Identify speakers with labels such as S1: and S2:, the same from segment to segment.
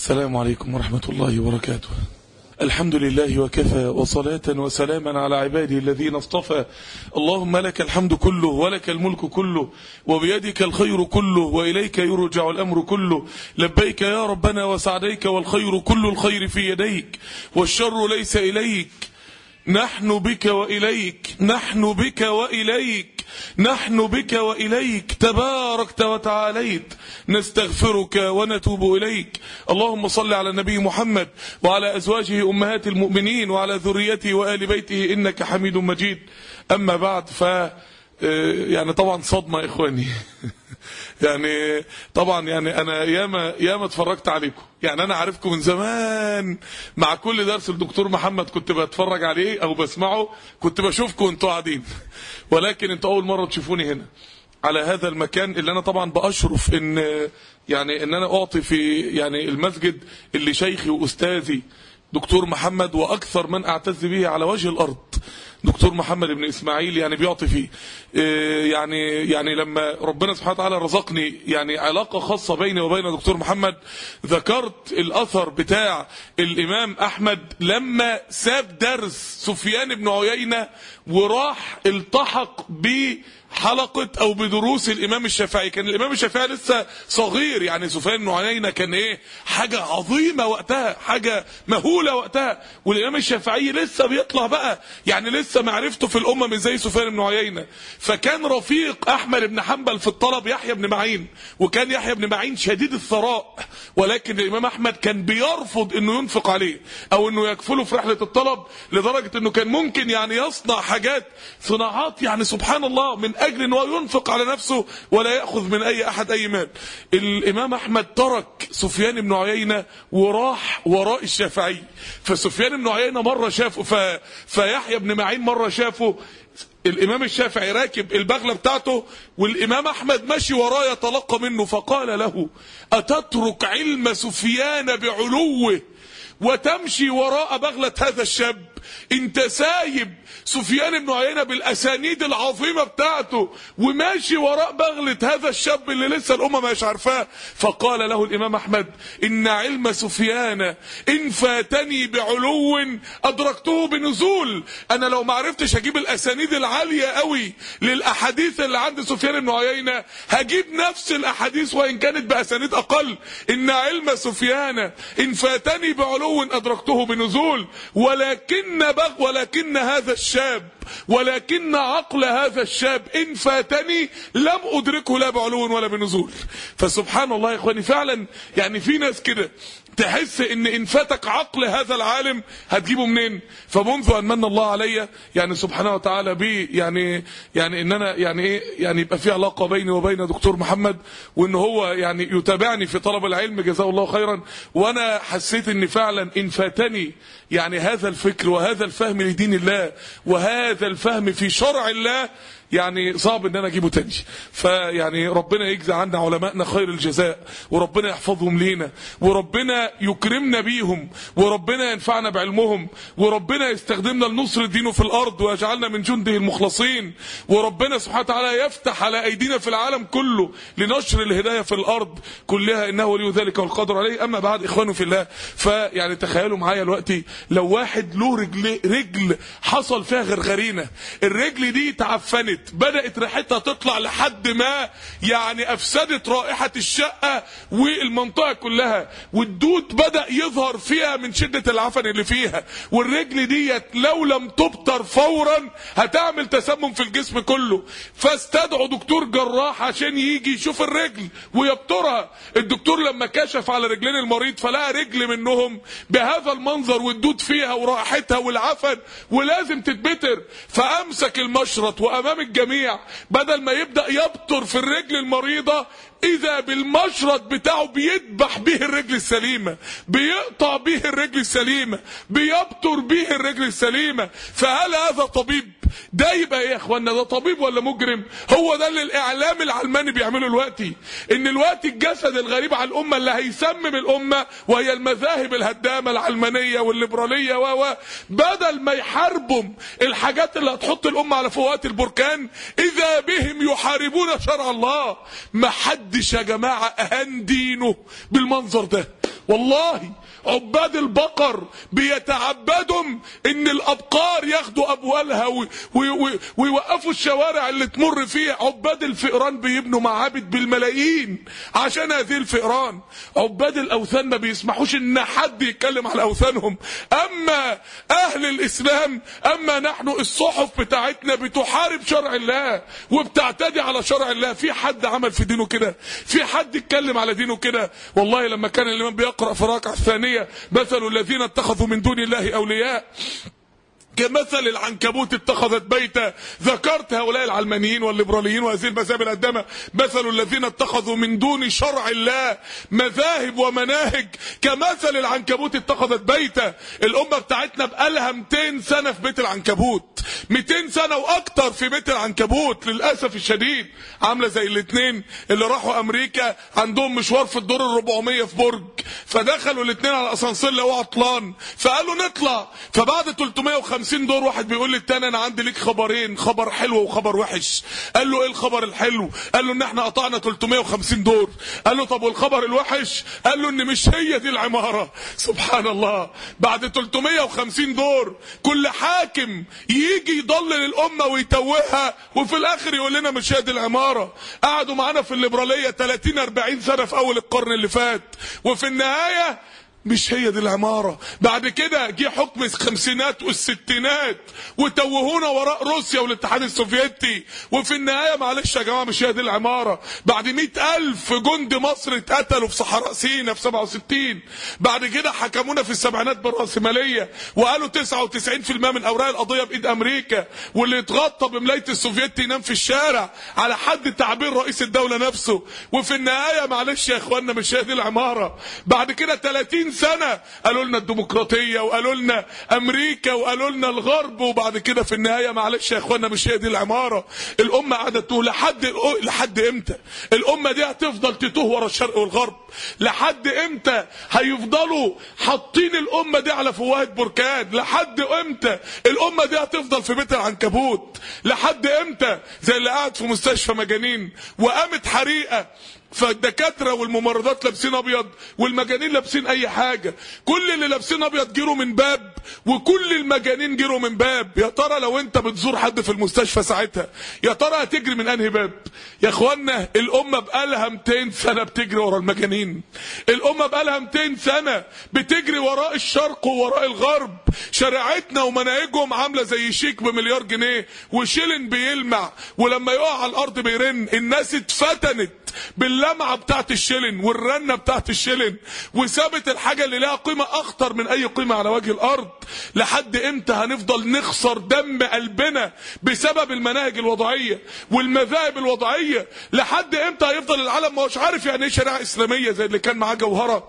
S1: السلام عليكم ورحمة الله وبركاته الحمد لله وكفى وصلاة وسلاما على عباده الذين اصطفى اللهم لك الحمد كله ولك الملك كله وبيدك الخير كله وإليك يرجع الأمر كله لبيك يا ربنا وسعديك والخير كل الخير في يديك والشر ليس إليك نحن بك وإليك نحن بك وإليك نحن بك وإليك تباركت وتعاليت نستغفرك ونتوب إليك اللهم صل على النبي محمد وعلى أزواجه أمهات المؤمنين وعلى ذريته وآل بيته إنك حميد مجيد أما بعد ف يعني طبعا صدمة يا إخواني يعني طبعا يعني انا ياما ياما اتفرجت عليكم يعني انا عارفكم من زمان مع كل درس الدكتور محمد كنت بتفرج عليه او بسمعه كنت بشوفكم وانتوا قاعدين ولكن انتوا اول مره تشوفوني هنا على هذا المكان اللي انا طبعا باشرف ان يعني ان انا اعطي في يعني المسجد اللي شيخي واستاذي دكتور محمد واكثر من اعتز به على وجه الارض دكتور محمد بن اسماعيل يعني بيعطي فيه يعني يعني لما ربنا سبحانه وتعالى رزقني يعني علاقه خاصه بيني وبين دكتور محمد ذكرت الاثر بتاع الامام احمد لما ساب درس سفيان بن عيينه وراح التحق ب حلقة او بدروس الامام الشافعي كان الامام الشافعي لسه صغير يعني سفيان بن عيينة كان ايه حاجة عظيمة وقتها حاجة مهولة وقتها والامام الشافعي لسه بيطلع بقى يعني لسه معرفته في الامة مش زي سفيان بن عيينة فكان رفيق احمد بن حنبل في الطلب يحيى بن معين وكان يحيى بن معين شديد الثراء ولكن الامام احمد كان بيرفض انه ينفق عليه او انه يكفله في رحلة الطلب لدرجة انه كان ممكن يعني يصنع حاجات صناعات يعني سبحان الله من اجل ان هو ينفق على نفسه ولا ياخذ من اي احد اي مال الامام احمد ترك سفيان بن عيينه وراح وراء الشافعي فسفيان بن عيينه مره شافه ف... فيحيى بن معين مره شافه الامام الشافعي راكب البغله بتاعته والامام احمد ماشي وراه يتلقى منه فقال له اتترك علم سفيان بعلوه وتمشي وراء بغله هذا الشاب انت سايب سفيان بن عيينة بالاسانيد العظيمة بتاعته وماشي وراء بغلة هذا الشاب اللي لسه الامة مش عارفاه فقال له الامام احمد ان علم سفيان ان فاتني بعلو ادركته بنزول انا لو ما عرفتش اجيب الاسانيد العالية قوي للاحاديث اللي عند سفيان بن عيينة هجيب نفس الاحاديث وان كانت باسانيد اقل ان علم سفيان ان فاتني بعلو ادركته بنزول ولكن بغ ولكن هذا الشاب ولكن عقل هذا الشاب ان فاتني لم ادركه لا بعلو ولا بنزول فسبحان الله يا اخواني فعلا يعني في ناس كده تحس ان ان فاتك عقل هذا العالم هتجيبه منين فمنذ ان من الله علي يعني سبحانه وتعالى بي يعني يعني ان انا يعني ايه يعني يبقى في علاقه بيني وبين دكتور محمد وان هو يعني يتابعني في طلب العلم جزاه الله خيرا وانا حسيت ان فعلا ان فاتني يعني هذا الفكر وهذا الفهم لدين الله وهذا الفهم في شرع الله يعني صعب ان انا اجيبه تاني فيعني ربنا يجزي عنا علمائنا خير الجزاء وربنا يحفظهم لينا وربنا يكرمنا بيهم وربنا ينفعنا بعلمهم وربنا يستخدمنا لنصر دينه في الارض ويجعلنا من جنده المخلصين وربنا سبحانه وتعالى يفتح على ايدينا في العالم كله لنشر الهدايه في الارض كلها انه ولي ذلك والقدر عليه اما بعد اخواني في الله فيعني تخيلوا معايا دلوقتي لو واحد له رجل رجل حصل فيها غرغرينه الرجل دي تعفنت بدأت ريحتها تطلع لحد ما يعني أفسدت رائحة الشقة والمنطقة كلها والدود بدأ يظهر فيها من شدة العفن اللي فيها والرجل ديت لو لم تبتر فورا هتعمل تسمم في الجسم كله فاستدعوا دكتور جراح عشان يجي يشوف الرجل ويبترها الدكتور لما كشف على رجلين المريض فلقى رجل منهم بهذا المنظر والدود فيها ورائحتها والعفن ولازم تتبتر فأمسك المشرط وأمام الجميع بدل ما يبدأ يبتر في الرجل المريضة اذا بالمشرط بتاعه بيذبح به الرجل السليمة بيقطع به الرجل السليمة بيبتر به الرجل السليمة فهل هذا طبيب ده يبقى ايه يا اخوانا ده طبيب ولا مجرم هو ده اللي الاعلام العلماني بيعمله دلوقتي ان دلوقتي الجسد الغريب على الامه اللي هيسمم الامه وهي المذاهب الهدامه العلمانيه والليبراليه و بدل ما يحاربوا الحاجات اللي هتحط الامه على فوقات البركان اذا بهم يحاربون شرع الله ما حدش يا جماعه اهان دينه بالمنظر ده والله عباد البقر بيتعبدوا ان الابقار ياخدوا اموالها و- و- و- ويوقفوا الشوارع اللي تمر فيها عباد الفئران بيبنوا معابد بالملايين عشان هذه الفئران عباد الاوثان ما بيسمحوش ان حد يتكلم على اوثانهم اما اهل الاسلام اما نحن الصحف بتاعتنا بتحارب شرع الله وبتعتدي على شرع الله في حد عمل في دينه كده في حد اتكلم على دينه كده والله لما كان الامام بيقرا في الركعه الثانيه مثل الذين اتخذوا من دون الله اولياء كمثل العنكبوت اتخذت بيتا ذكرت هؤلاء العلمانيين والليبراليين وهذه المذاهب القدامى مثل الذين اتخذوا من دون شرع الله مذاهب ومناهج كمثل العنكبوت اتخذت بيتا الامه بتاعتنا بقالها 200 سنه في بيت العنكبوت 200 سنه واكتر في بيت العنكبوت للاسف الشديد عامله زي الاثنين اللي راحوا امريكا عندهم مشوار في الدور ال 400 في برج فدخلوا الاثنين على الاسانسير لقوا عطلان فقالوا نطلع فبعد 350 دور واحد بيقول للتاني انا عندي ليك خبرين خبر حلو وخبر وحش قال له ايه الخبر الحلو قال له ان احنا قطعنا 350 دور قال له طب والخبر الوحش قال له ان مش هي دي العماره سبحان الله بعد 350 دور كل حاكم يجي يضلل الامه ويتوهها وفي الاخر يقول لنا مش هي دي العماره قعدوا معانا في الليبراليه 30 40 سنه في اول القرن اللي فات وفي النهايه مش هي دي العمارة بعد كده جه حكم الخمسينات والستينات وتوهونا وراء روسيا والاتحاد السوفيتي وفي النهاية معلش يا جماعة مش هي دي العمارة بعد مئة ألف جند مصر اتقتلوا في صحراء سينا في 67 بعد كده حكمونا في السبعينات بالرأسمالية وقالوا 99% من أوراق القضية بإيد أمريكا واللي اتغطى بملاية السوفيت ينام في الشارع على حد تعبير رئيس الدولة نفسه وفي النهاية معلش يا اخوانا مش هي دي العمارة بعد كده 30 سنة قالوا لنا الديمقراطية وقالوا لنا أمريكا وقالوا لنا الغرب وبعد كده في النهاية معلش يا اخوانا مش هي دي العمارة الأمة قعدت تتوه لحد لحد إمتى الأمة دي هتفضل تتوه ورا الشرق والغرب لحد إمتى هيفضلوا حاطين الأمة دي على فوهة بركان لحد إمتى الأمة دي هتفضل في بيت العنكبوت لحد إمتى زي اللي قاعد في مستشفى مجانين وقامت حريقة فالدكاترة والممرضات لابسين ابيض والمجانين لابسين اي حاجة كل اللي لابسين ابيض جيروا من باب وكل المجانين جيروا من باب يا ترى لو انت بتزور حد في المستشفى ساعتها يا ترى هتجري من انهي باب يا اخوانا الامة بقالها 200 سنة بتجري ورا المجانين الامة بقالها 200 سنة بتجري وراء الشرق ووراء الغرب شريعتنا ومناهجهم عاملة زي شيك بمليار جنيه وشيلن بيلمع ولما يقع على الارض بيرن الناس اتفتنت باللمعة بتاعت الشلن والرنة بتاعت الشلن وسابت الحاجة اللي لها قيمة اخطر من اي قيمة على وجه الارض لحد امتى هنفضل نخسر دم قلبنا بسبب المناهج الوضعية والمذاهب الوضعية لحد امتى هيفضل العالم ما هوش عارف يعني ايه شريعة اسلامية زي اللي كان معاه جوهرة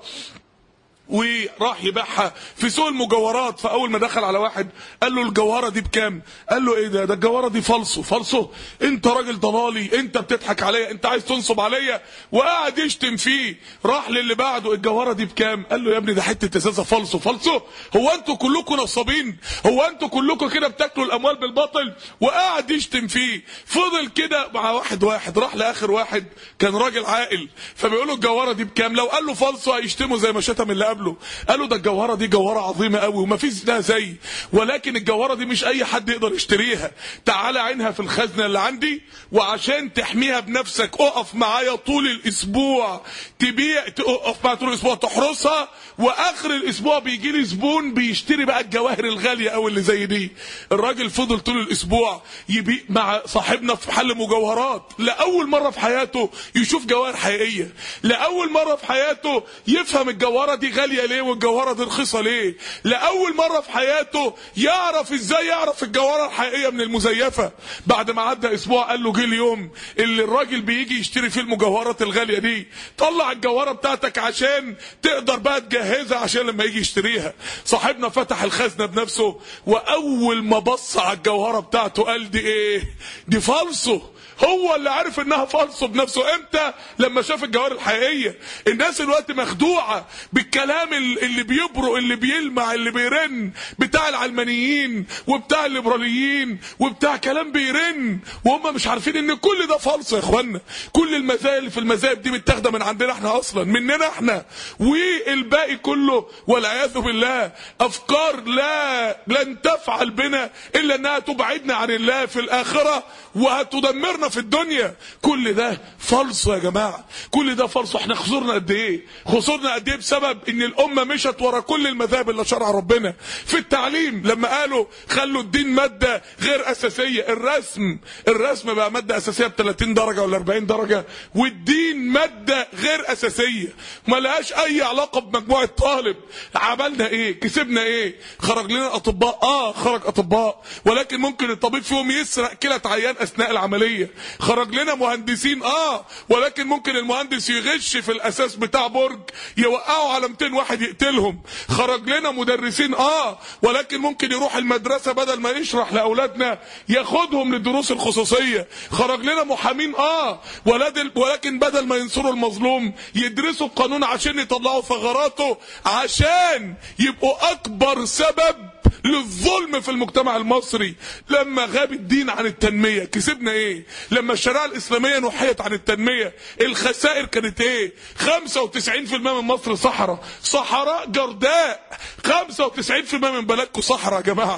S1: وراح يبيعها في سوق المجوهرات فاول ما دخل على واحد قال له الجوهره دي بكام قال له ايه ده ده الجوهره دي فالصو فالصو انت راجل ضلالي انت بتضحك عليا انت عايز تنصب عليا وقعد يشتم فيه راح للي بعده الجوهره دي بكام قال له يا ابني ده حته ازازه فالصو فالصو هو انتوا كلكم نصابين هو انتوا كلكم كده بتاكلوا الاموال بالباطل وقعد يشتم فيه فضل كده مع واحد واحد راح لاخر واحد كان راجل عاقل فبيقول له الجوهره دي بكام لو قال له فالصو هيشتمه زي ما شتم اللي قبله قالوا ده الجوهره دي جوهره عظيمه قوي وما فيش زيها زي ولكن الجوهره دي مش اي حد يقدر يشتريها تعالى عينها في الخزنه اللي عندي وعشان تحميها بنفسك اقف معايا طول الاسبوع تبيع تقف معايا طول الاسبوع تحرسها واخر الاسبوع بيجي لي زبون بيشتري بقى الجواهر الغاليه قوي اللي زي دي الراجل فضل طول الاسبوع يبيع مع صاحبنا في محل مجوهرات لاول مره في حياته يشوف جواهر حقيقيه لاول مره في حياته يفهم الجوهره دي غاليه ليه والجوهره دي رخيصه ليه لاول مره في حياته يعرف ازاي يعرف الجوهره الحقيقيه من المزيفه بعد ما عدى اسبوع قال له جه اليوم اللي الراجل بيجي يشتري فيه المجوهرات الغاليه دي طلع الجوهره بتاعتك عشان تقدر بقى تجهزها عشان لما يجي يشتريها صاحبنا فتح الخزنه بنفسه واول ما بص على الجوهره بتاعته قال دي ايه دي فالصو هو اللي عارف انها فالصو بنفسه امتى لما شاف الجوهر الحقيقيه الناس الوقت مخدوعه بالكلام الكلام ال- اللي بيبرق اللي بيلمع اللي بيرن بتاع العلمانيين وبتاع الليبراليين وبتاع كلام بيرن وهم مش عارفين ان كل ده فالص يا اخوانا كل المزايا اللي في المذاهب دي متاخده من عندنا احنا اصلا مننا احنا والباقي كله والعياذ بالله افكار لا لن تفعل بنا الا انها تبعدنا عن الله في الاخره وهتدمرنا في الدنيا كل ده فالص يا جماعه كل ده فالص احنا خسرنا قد ايه خسرنا قد ايه بسبب ان الامه مشت ورا كل المذاهب اللي شرع ربنا في التعليم لما قالوا خلوا الدين ماده غير اساسيه الرسم الرسم بقى ماده اساسيه ب 30 درجه ولا 40 درجه والدين ماده غير اساسيه ما لهاش اي علاقه بمجموعه طالب عملنا ايه كسبنا ايه خرج لنا اطباء اه خرج اطباء ولكن ممكن الطبيب فيهم يسرق كلى عيان اثناء العمليه خرج لنا مهندسين اه ولكن ممكن المهندس يغش في الاساس بتاع برج يوقعوا على 200 واحد يقتلهم خرج لنا مدرسين اه ولكن ممكن يروح المدرسه بدل ما يشرح لاولادنا ياخدهم للدروس الخصوصيه خرج لنا محامين اه ولاد ولكن بدل ما ينصروا المظلوم يدرسوا القانون عشان يطلعوا ثغراته عشان يبقوا اكبر سبب للظلم في المجتمع المصري لما غاب الدين عن التنمية كسبنا ايه لما الشريعة الاسلامية نحيت عن التنمية الخسائر كانت ايه 95% من مصر صحراء صحراء جرداء 95% من بلدكم صحراء يا جماعة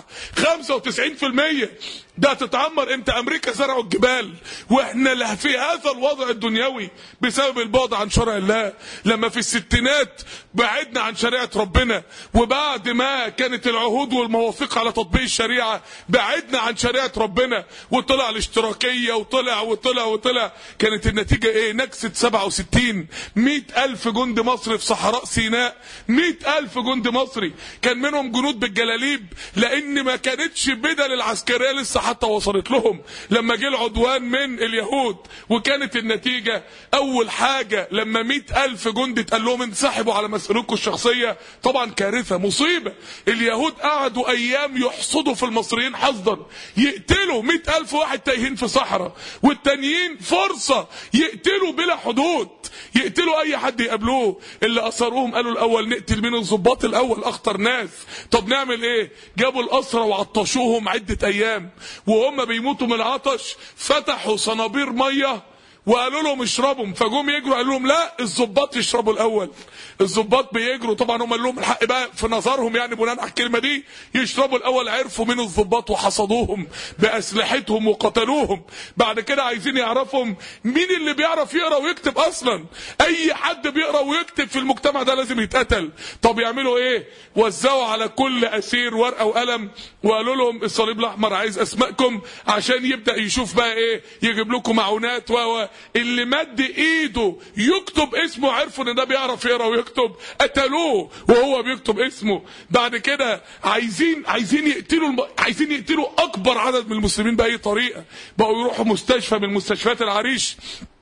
S1: 95% ده تتعمر امتى امريكا زرعوا الجبال واحنا لا في هذا الوضع الدنيوي بسبب البعد عن شرع الله لما في الستينات بعدنا عن شريعة ربنا وبعد ما كانت العهود والمواثيق على تطبيق الشريعة بعدنا عن شريعة ربنا وطلع الاشتراكية وطلع وطلع وطلع كانت النتيجة ايه نكسة 67 مئة ألف جند مصري في صحراء سيناء مئة ألف جند مصري كان منهم جنود بالجلاليب لأن ما كانتش بدل العسكرية لسه حتى وصلت لهم لما جه العدوان من اليهود وكانت النتيجة أول حاجة لما مئة ألف جند اتقال لهم انسحبوا على مسؤوليتكم الشخصية طبعا كارثة مصيبة اليهود قعدوا أيام يحصدوا في المصريين حصدا يقتلوا مئة ألف واحد تايهين في صحراء والتانيين فرصة يقتلوا بلا حدود يقتلوا أي حد يقابلوه اللي أثروهم قالوا الأول نقتل مين الضباط الأول أخطر ناس طب نعمل إيه جابوا الأسرى وعطشوهم عدة أيام وهم بيموتوا من العطش فتحوا صنابير ميه وقالوا لهم اشربوا فجم يجروا قالوا لهم لا الظباط يشربوا الاول الظباط بيجروا طبعا هم قال لهم الحق بقى في نظرهم يعني بناء على الكلمه دي يشربوا الاول عرفوا مين الظباط وحصدوهم باسلحتهم وقتلوهم بعد كده عايزين يعرفهم مين اللي بيعرف يقرا ويكتب اصلا اي حد بيقرا ويكتب في المجتمع ده لازم يتقتل طب يعملوا ايه وزعوا على كل اسير ورقه وقلم وقالوا لهم الصليب الاحمر عايز اسمائكم عشان يبدا يشوف بقى ايه يجيب لكم معونات و اللي مد ايده يكتب اسمه عرفوا ان ده بيعرف يقرا ويكتب قتلوه وهو بيكتب اسمه بعد كده عايزين عايزين يقتلوا الم... عايزين يقتلوا اكبر عدد من المسلمين باي طريقه بقوا يروحوا مستشفى من مستشفيات العريش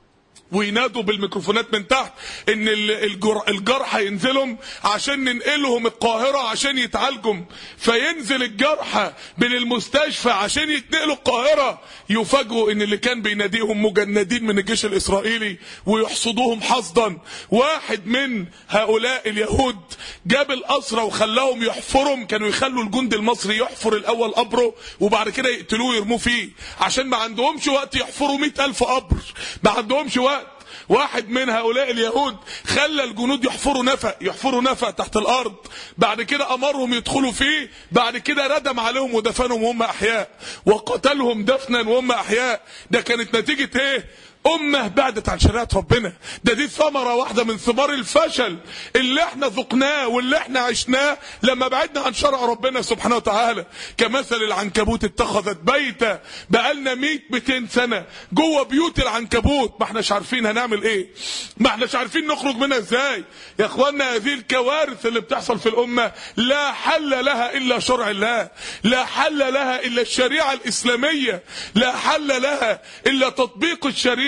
S1: وينادوا بالميكروفونات من تحت ان الجر... الجرحى ينزلهم عشان ننقلهم القاهرة عشان يتعالجوا فينزل الجرحى من المستشفى عشان يتنقلوا القاهرة يفاجئوا ان اللي كان بيناديهم مجندين من الجيش الاسرائيلي ويحصدوهم حصدا واحد من هؤلاء اليهود جاب الاسرى وخلاهم يحفرهم كانوا يخلوا الجند المصري يحفر الاول قبره وبعد كده يقتلوه ويرموه فيه عشان ما عندهمش وقت يحفروا مئة الف قبر ما عندهمش وقت واحد من هؤلاء اليهود خلى الجنود يحفروا نفق يحفروا نفق تحت الارض بعد كده امرهم يدخلوا فيه بعد كده ردم عليهم ودفنهم وهم احياء وقتلهم دفنا وهم احياء ده كانت نتيجة ايه أمة بعدت عن شريعة ربنا ده دي ثمرة واحدة من ثمار الفشل اللي احنا ذقناه واللي احنا عشناه لما بعدنا عن شرع ربنا سبحانه وتعالى كمثل العنكبوت اتخذت بيتا بقالنا 100 200 سنة جوه بيوت العنكبوت ما احناش عارفين هنعمل ايه ما احناش عارفين نخرج منها ازاي يا اخوانا هذه الكوارث اللي بتحصل في الأمة لا حل لها إلا شرع الله لا حل لها إلا الشريعة الإسلامية لا حل لها إلا تطبيق الشريعة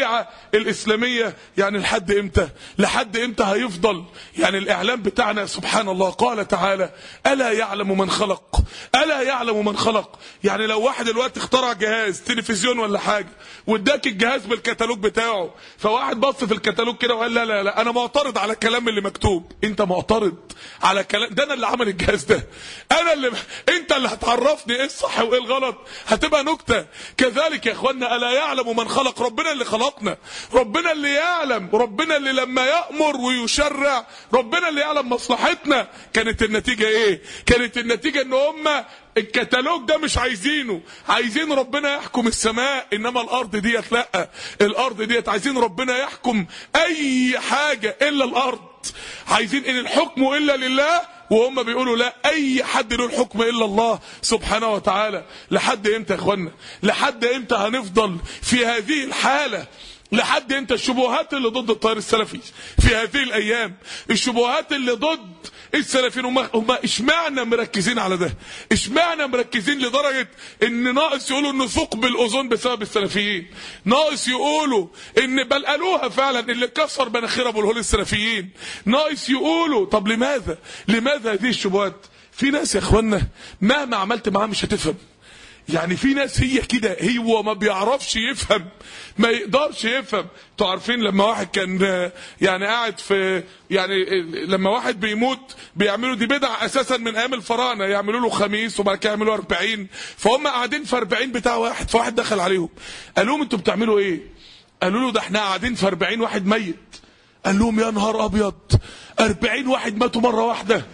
S1: الشريعة الإسلامية يعني لحد إمتى لحد إمتى هيفضل يعني الإعلام بتاعنا سبحان الله قال تعالى ألا يعلم من خلق ألا يعلم من خلق يعني لو واحد دلوقتي اخترع جهاز تلفزيون ولا حاجة واداك الجهاز بالكتالوج بتاعه فواحد بص في الكتالوج كده وقال لا لا لا أنا معترض على الكلام اللي مكتوب أنت معترض على كلام ده أنا اللي عمل الجهاز ده أنا اللي أنت اللي هتعرفني إيه الصح وإيه الغلط هتبقى نكتة كذلك يا إخوانا ألا يعلم من خلق ربنا اللي خلقنا ربنا اللي يعلم ربنا اللي لما يأمر ويشرع ربنا اللي يعلم مصلحتنا كانت النتيجة ايه كانت النتيجة ان هم الكتالوج ده مش عايزينه عايزين ربنا يحكم السماء انما الارض ديت لا الارض ديت عايزين ربنا يحكم اي حاجة الا الارض عايزين ان الحكم الا لله وهم بيقولوا لا اي حد له الحكم الا الله سبحانه وتعالى لحد امتى يا اخوانا لحد امتى هنفضل في هذه الحاله لحد امتى الشبهات اللي ضد التيار السلفي في هذه الايام الشبهات اللي ضد السلفيين هم هم اشمعنى مركزين على ده اشمعنى مركزين لدرجه ان ناقص يقولوا ان ثقب الاوزون بسبب السلفيين ناقص يقولوا ان بل قالوها فعلا اللي كسر مناخير ابو الهول السلفيين ناقص يقولوا طب لماذا لماذا هذه الشبهات في ناس يا اخوانا مهما عملت معاه مش هتفهم يعني في ناس هي كده هو ما بيعرفش يفهم ما يقدرش يفهم انتوا عارفين لما واحد كان يعني قاعد في يعني لما واحد بيموت بيعملوا دي بدع اساسا من ايام الفراعنه يعملوا له خميس وبعد كده يعملوا 40 فهم قاعدين في 40 بتاع واحد فواحد دخل عليهم قال لهم انتوا بتعملوا ايه؟ قالوا له ده احنا قاعدين في 40 واحد ميت قال لهم يا نهار ابيض 40 واحد ماتوا مره واحده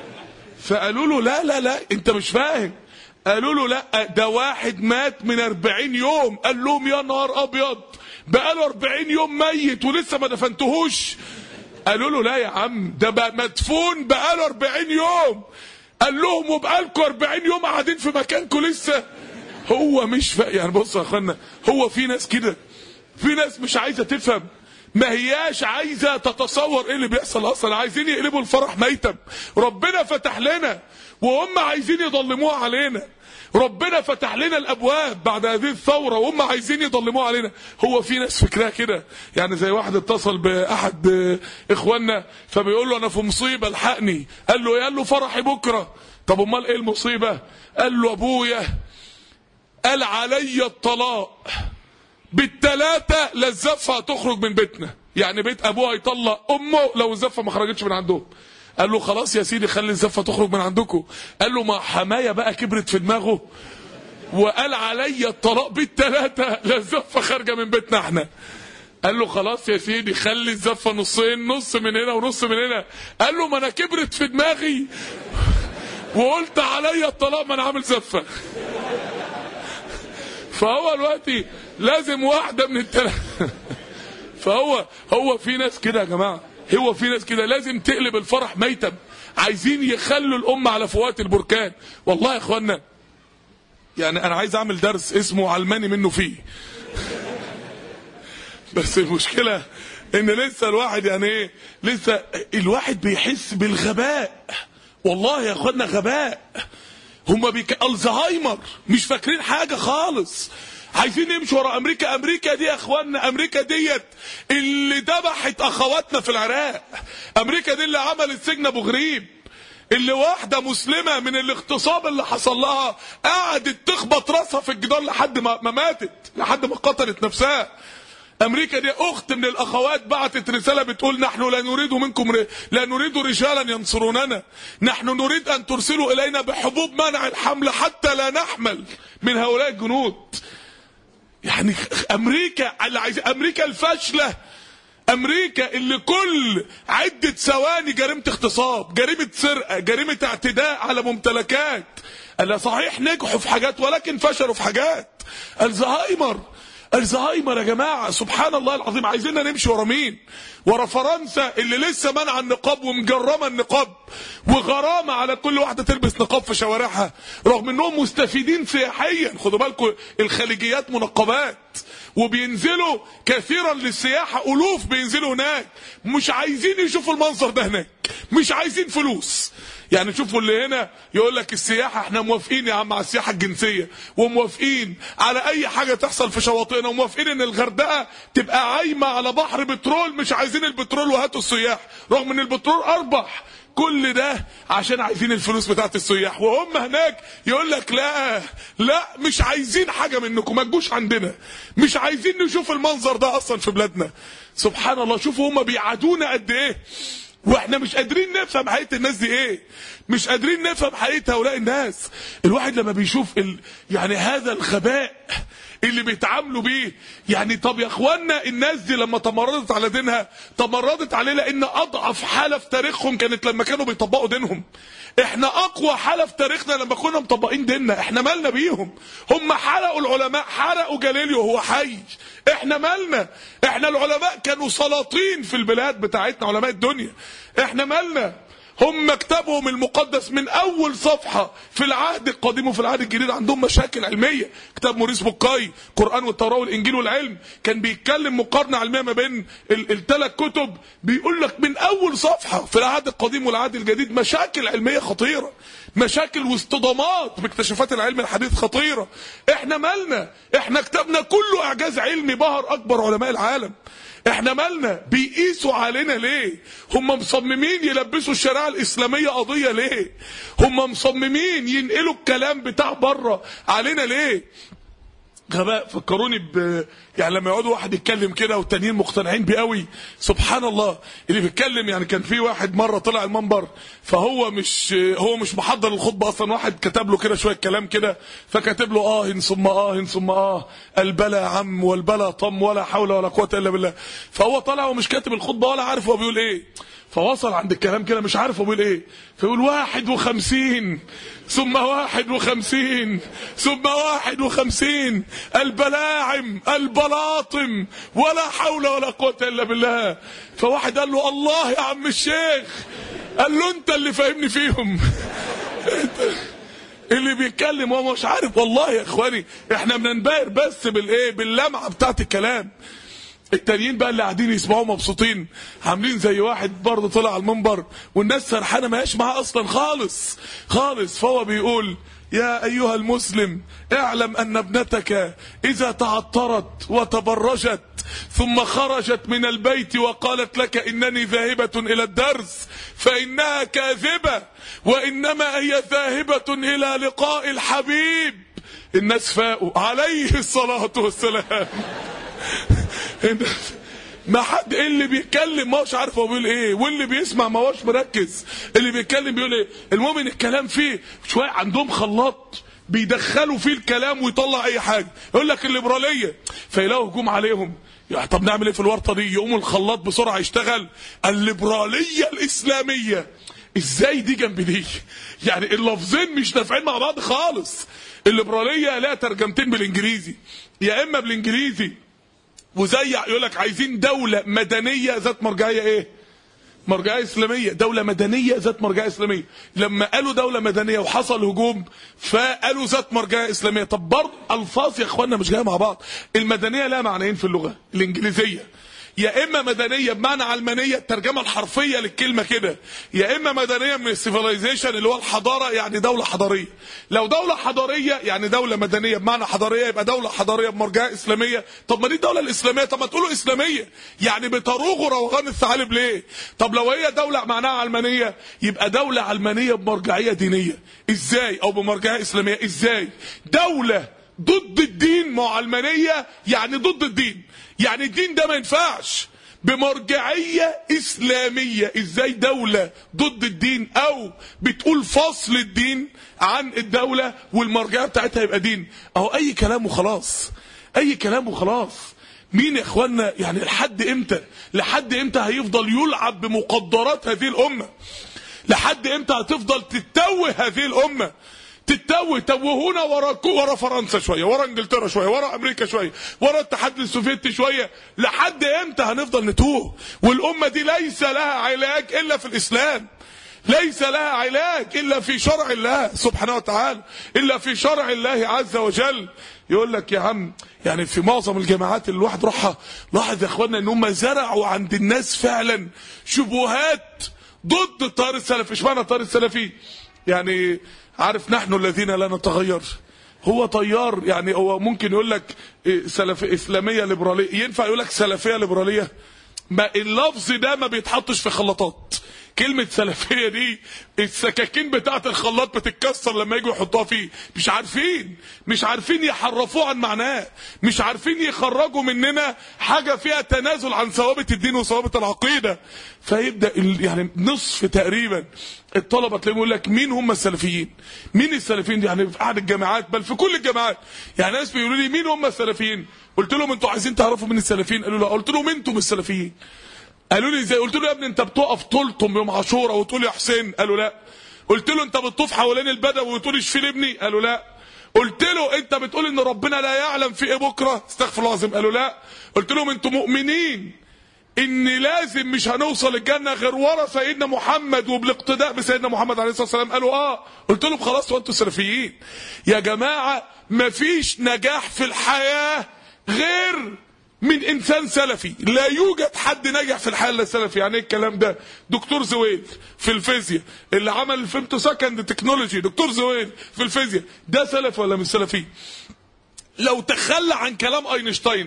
S1: فقالوا له لا لا لا انت مش فاهم قالوا له لا ده واحد مات من 40 يوم قال لهم يا نهار ابيض بقاله 40 يوم ميت ولسه ما دفنتهوش قالوا له لا يا عم ده بقى مدفون بقاله 40 يوم قال لهم وبقالكم 40 يوم قاعدين في مكانكم لسه هو مش فا... يعني بصوا يا اخوانا هو في ناس كده في ناس مش عايزه تفهم ما هياش عايزه تتصور ايه اللي بيحصل اصلا عايزين يقلبوا الفرح ميتم ربنا فتح لنا وهم عايزين يضلموها علينا ربنا فتح لنا الابواب بعد هذه الثوره وهم عايزين يضلموها علينا هو في ناس فكرها كده يعني زي واحد اتصل باحد اخواننا فبيقول له انا في مصيبه الحقني قال له قال له فرحي بكره طب امال ايه المصيبه قال له ابويا قال علي الطلاق بالتلاتة لا الزفة هتخرج من بيتنا يعني بيت ابوها يطلق امه لو الزفة ما خرجتش من عندهم قال له خلاص يا سيدي خلي الزفة تخرج من عندكم قال له ما حماية بقى كبرت في دماغه وقال علي الطلاق بالتلاتة لا الزفة خارجة من بيتنا احنا قال له خلاص يا سيدي خلي الزفة نصين نص من هنا ونص من هنا قال له ما انا كبرت في دماغي وقلت علي الطلاق ما انا عامل زفة فهو دلوقتي لازم واحدة من التلاتة فهو هو في ناس كده يا جماعة هو في ناس كده لازم تقلب الفرح ميتم عايزين يخلوا الأمة على فوات البركان والله يا اخوانا يعني انا عايز اعمل درس اسمه علماني منه فيه بس المشكلة ان لسه الواحد يعني ايه لسه الواحد بيحس بالغباء والله يا اخوانا غباء هما بيك الزهايمر مش فاكرين حاجة خالص عايزين نمشي ورا امريكا امريكا دي يا اخوانا امريكا ديت اللي ذبحت اخواتنا في العراق امريكا دي اللي عملت سجن ابو غريب اللي واحده مسلمه من الاغتصاب اللي حصل لها قعدت تخبط راسها في الجدار لحد ما, ما ماتت لحد ما قتلت نفسها امريكا دي اخت من الاخوات بعتت رساله بتقول نحن لا نريد منكم ر... لا نريد رجالا ينصروننا نحن نريد ان ترسلوا الينا بحبوب منع الحمل حتى لا نحمل من هؤلاء الجنود يعني امريكا اللي عايز امريكا الفاشله امريكا اللي كل عدة ثواني جريمة اغتصاب جريمة سرقة جريمة اعتداء على ممتلكات قال صحيح نجحوا في حاجات ولكن فشلوا في حاجات الزهايمر الزهايمر يا جماعة سبحان الله العظيم عايزيننا نمشي ورا مين ورا فرنسا اللي لسه منع النقاب ومجرمة النقاب وغرامة على كل واحدة تلبس نقاب في شوارعها رغم انهم مستفيدين سياحيا خدوا بالكم الخليجيات منقبات وبينزلوا كثيرا للسياحة ألوف بينزلوا هناك مش عايزين يشوفوا المنظر ده هناك مش عايزين فلوس يعني شوفوا اللي هنا يقول لك السياحة احنا موافقين يا عم على السياحة الجنسية وموافقين على اي حاجة تحصل في شواطئنا وموافقين ان الغردقة تبقى عايمة على بحر بترول مش عايزين البترول وهاتوا السياح رغم ان البترول اربح كل ده عشان عايزين الفلوس بتاعت السياح وهم هناك يقول لك لا لا مش عايزين حاجة منكم ما تجوش عندنا مش عايزين نشوف المنظر ده اصلا في بلادنا سبحان الله شوفوا هم بيعادونا قد ايه واحنا مش قادرين نفهم حقيقه الناس دي ايه مش قادرين نفهم حقيقه هؤلاء الناس الواحد لما بيشوف ال... يعني هذا الغباء اللي بيتعاملوا بيه يعني طب يا اخوانا الناس دي لما تمردت على دينها تمردت عليه لان اضعف حاله في تاريخهم كانت لما كانوا بيطبقوا دينهم احنا اقوى حاله في تاريخنا لما كنا مطبقين ديننا احنا مالنا بيهم هم حرقوا العلماء حرقوا جاليليو وهو حي احنا مالنا احنا العلماء كانوا سلاطين في البلاد بتاعتنا علماء الدنيا احنا مالنا هم مكتبهم المقدس من اول صفحه في العهد القديم وفي العهد الجديد عندهم مشاكل علميه كتاب موريس بوكاي قران والتوراه والانجيل والعلم كان بيتكلم مقارنه علميه ما بين الثلاث كتب بيقول لك من اول صفحه في العهد القديم والعهد الجديد مشاكل علميه خطيره مشاكل واصطدامات باكتشافات العلم الحديث خطيره احنا مالنا احنا كتابنا كله اعجاز علمي بهر اكبر علماء العالم احنا مالنا بيقيسوا علينا ليه هم مصممين يلبسوا الشريعه الاسلاميه قضيه ليه هم مصممين ينقلوا الكلام بتاع بره علينا ليه غباء فكروني ب يعني لما يقعدوا واحد يتكلم كده والتانيين مقتنعين بيه قوي سبحان الله اللي بيتكلم يعني كان في واحد مره طلع المنبر فهو مش هو مش محضر الخطبه اصلا واحد كتب له كده شويه كلام كده فكاتب له اه ثم اه ثم اه البلا يا عم والبلا طم ولا حول ولا قوه الا بالله فهو طالع ومش كاتب الخطبه ولا عارف هو بيقول ايه فوصل عند الكلام كده مش عارف هو بيقول ايه فيقول واحد وخمسين ثم واحد وخمسين ثم واحد وخمسين البلاعم البلاطم ولا حول ولا قوة إلا بالله فواحد قال له الله يا عم الشيخ قال له انت اللي فاهمني فيهم اللي بيتكلم هو مش عارف والله يا اخواني احنا بننبهر بس بالايه باللمعه بتاعت الكلام التانيين بقى اللي قاعدين يسمعوا مبسوطين عاملين زي واحد برضه طلع على المنبر والناس سرحانه ما هياش معاه اصلا خالص خالص فهو بيقول يا ايها المسلم اعلم ان ابنتك اذا تعطرت وتبرجت ثم خرجت من البيت وقالت لك انني ذاهبه الى الدرس فانها كاذبه وانما هي ذاهبه الى لقاء الحبيب الناس فاقوا عليه الصلاه والسلام ما حد اللي بيتكلم ما هوش عارف هو بيقول ايه واللي بيسمع ما هوش مركز اللي بيتكلم بيقول ايه المهم ان الكلام فيه شويه عندهم خلاط بيدخلوا فيه الكلام ويطلع اي حاجه يقول لك الليبراليه فيلاقوا هجوم عليهم يعني طب نعمل ايه في الورطه دي يقوم الخلاط بسرعه يشتغل الليبراليه الاسلاميه ازاي دي جنب دي يعني اللفظين مش نافعين مع بعض خالص الليبراليه لها ترجمتين بالانجليزي يا اما بالانجليزي وزي يقول لك عايزين دولة مدنية ذات مرجعية ايه مرجعية اسلامية دولة مدنية ذات مرجعية اسلامية لما قالوا دولة مدنية وحصل هجوم فقالوا ذات مرجعية اسلامية طب برضه الفاظ يا اخوانا مش جاية مع بعض المدنية لها معنيين في اللغة الانجليزية يا اما مدنيه بمعنى علمانيه الترجمه الحرفيه للكلمه كده يا اما مدنيه من السيفيلايزيشن اللي هو الحضاره يعني دوله حضاريه لو دوله حضاريه يعني دوله مدنيه بمعنى حضاريه يبقى دوله حضاريه بمرجعيه اسلاميه طب ما دي الدوله الاسلاميه طب ما تقولوا اسلاميه يعني بتروغوا روغان الثعالب ليه طب لو هي دوله معناها علمانيه يبقى دوله علمانيه بمرجعيه دينيه ازاي او بمرجعيه اسلاميه ازاي دوله ضد الدين مع علمانيه يعني ضد الدين يعني الدين ده ما ينفعش بمرجعية إسلامية إزاي دولة ضد الدين أو بتقول فصل الدين عن الدولة والمرجعية بتاعتها يبقى دين أهو أي كلام وخلاص أي كلام وخلاص مين يا اخوانا يعني لحد امتى لحد امتى هيفضل يلعب بمقدرات هذه الامه لحد امتى هتفضل تتوه هذه الامه تتوه توهونا ورا ورا فرنسا شويه ورا انجلترا شويه ورا امريكا شويه ورا الاتحاد السوفيتي شويه لحد امتى هنفضل نتوه والامه دي ليس لها علاج الا في الاسلام ليس لها علاج الا في شرع الله سبحانه وتعالى الا في شرع الله عز وجل يقول لك يا عم يعني في معظم الجامعات اللي الواحد راحها لاحظ يا اخوانا ان هم زرعوا عند الناس فعلا شبهات ضد التيار السلفي اشمعنى التيار السلفي يعني عارف نحن الذين لا نتغير هو طيار يعني هو ممكن يقول لك سلف اسلاميه ليبراليه ينفع يقول لك سلفيه ليبراليه ما اللفظ ده ما بيتحطش في خلاطات كلمة سلفية دي السكاكين بتاعة الخلاط بتتكسر لما يجوا يحطوها فيه مش عارفين مش عارفين يحرفوه عن معناه مش عارفين يخرجوا مننا حاجة فيها تنازل عن ثوابت الدين وثوابت العقيدة فيبدأ يعني نصف تقريبا الطلبة تلاقيهم يقول لك مين هم السلفيين مين السلفيين دي يعني في احد الجامعات بل في كل الجامعات يعني ناس بيقولوا لي مين هم السلفيين قلت لهم انتوا عايزين تعرفوا مين السلفيين قالوا لا قلت لهم انتم السلفيين قالوا لي ازاي قلت له يا ابني انت بتقف طولتم يوم عاشوراء وتقول يا حسين قالوا لا قلت له انت بتطوف حوالين البدوي وتقول اشفي ابني قالوا لا قلت له انت بتقول ان ربنا لا يعلم في ايه بكره استغفر الله العظيم قالوا لا قلت لهم انتوا مؤمنين ان لازم مش هنوصل الجنه غير ورا سيدنا محمد وبالاقتداء بسيدنا محمد عليه الصلاه والسلام قالوا اه قلت لهم خلاص وانتوا سلفيين يا جماعه مفيش نجاح في الحياه غير من انسان سلفي لا يوجد حد نجح في الحياه الا سلفي يعني ايه الكلام ده دكتور زويل في الفيزياء اللي عمل الفيمتو سكند تكنولوجي دكتور زويل في الفيزياء ده سلفي ولا مش سلفي لو تخلى عن كلام اينشتاين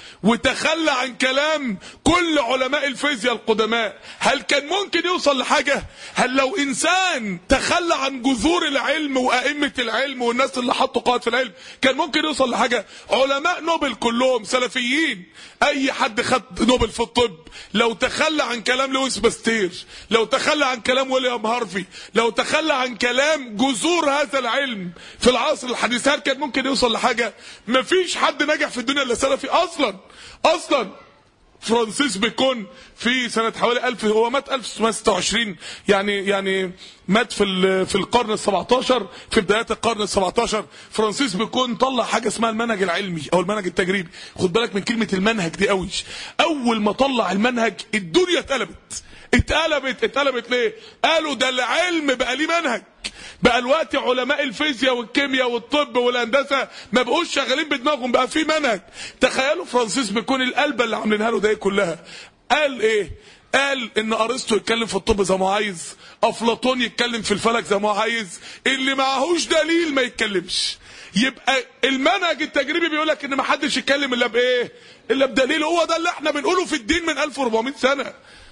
S1: وتخلى عن كلام كل علماء الفيزياء القدماء هل كان ممكن يوصل لحاجة هل لو انسان تخلى عن جذور العلم وائمة العلم والناس اللي حطوا قواعد في العلم كان ممكن يوصل لحاجة علماء نوبل كلهم سلفيين اي حد خد نوبل في الطب لو تخلى عن كلام لويس باستير لو تخلى عن كلام ويليام هارفي لو تخلى عن كلام جذور هذا العلم في العصر الحديث هل كان ممكن يوصل لحاجة مفيش حد نجح في الدنيا الا سلفي اصلا اصلا فرانسيس بيكون في سنة حوالي 1000 هو مات 1626 يعني يعني مات في في القرن ال 17 في بدايات القرن ال 17 فرانسيس بيكون طلع حاجة اسمها المنهج العلمي او المنهج التجريبي خد بالك من كلمة المنهج دي قوي اول ما طلع المنهج الدنيا اتقلبت اتقلبت اتقلبت ليه قالوا ده العلم بقى ليه منهج بقى الوقت علماء الفيزياء والكيمياء والطب والهندسه ما بقوش شغالين بدماغهم بقى في منهج تخيلوا فرانسيس بيكون القلبه اللي عاملينها له ده كلها قال ايه قال ان ارسطو يتكلم في الطب زي ما عايز افلاطون يتكلم في الفلك زي ما عايز اللي معهوش دليل ما يتكلمش يبقى المنهج التجريبي بيقول لك ان ما حدش يتكلم الا بايه الا بدليل هو ده اللي احنا بنقوله في الدين من 1400 سنه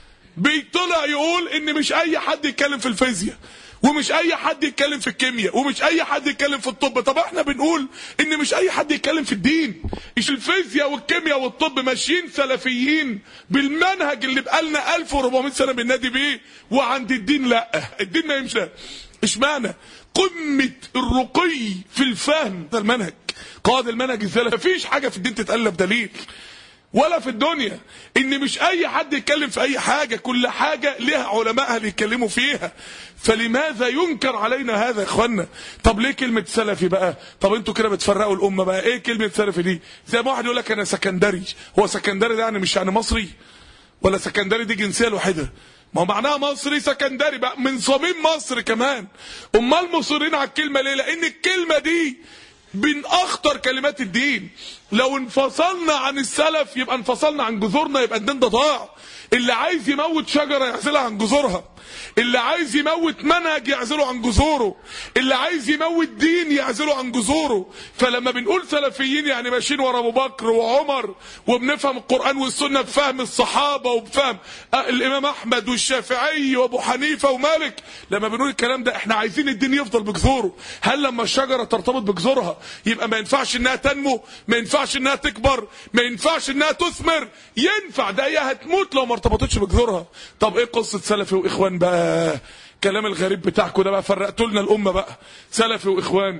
S1: بيطلع يقول ان مش اي حد يتكلم في الفيزياء ومش اي حد يتكلم في الكيمياء ومش اي حد يتكلم في الطب طب احنا بنقول ان مش اي حد يتكلم في الدين مش الفيزياء والكيمياء والطب ماشيين سلفيين بالمنهج اللي بقالنا 1400 سنه بننادي بيه وعند الدين لا الدين ما يمشي اشمعنى قمه الرقي في الفهم ده المنهج قائد المنهج السلفي مفيش حاجه في الدين تتقلب دليل ولا في الدنيا ان مش اي حد يتكلم في اي حاجة كل حاجة لها علماءها اللي يتكلموا فيها فلماذا ينكر علينا هذا يا اخوانا طب ليه كلمة سلفي بقى طب انتوا كده بتفرقوا الامة بقى ايه كلمة سلفي دي زي ما واحد يقول لك انا سكندري هو سكندري ده يعني مش يعني مصري ولا سكندري دي جنسية لوحدها ما هو معناها مصري سكندري بقى من صميم مصر كمان امال مصرين على الكلمة ليه لان الكلمة دي من اخطر كلمات الدين لو انفصلنا عن السلف يبقى انفصلنا عن جذورنا يبقى الدين ده ضاع اللي عايز يموت شجره يعزلها عن جذورها اللي عايز يموت منهج يعزله عن جذوره اللي عايز يموت دين يعزله عن جذوره فلما بنقول سلفيين يعني ماشيين ورا ابو بكر وعمر وبنفهم القران والسنه بفهم الصحابه وبفهم الامام احمد والشافعي وابو حنيفه ومالك لما بنقول الكلام ده احنا عايزين الدين يفضل بجذوره هل لما الشجره ترتبط بجذورها يبقى ما ينفعش انها تنمو ما ينفعش انها تكبر ما ينفعش انها تثمر ينفع ده هي هتموت لو ما ارتبطتش بجذورها طب ايه قصه سلفي واخوان بقى كلام الغريب بتاعكم ده بقى فرقتوا لنا الامه بقى سلفي واخوان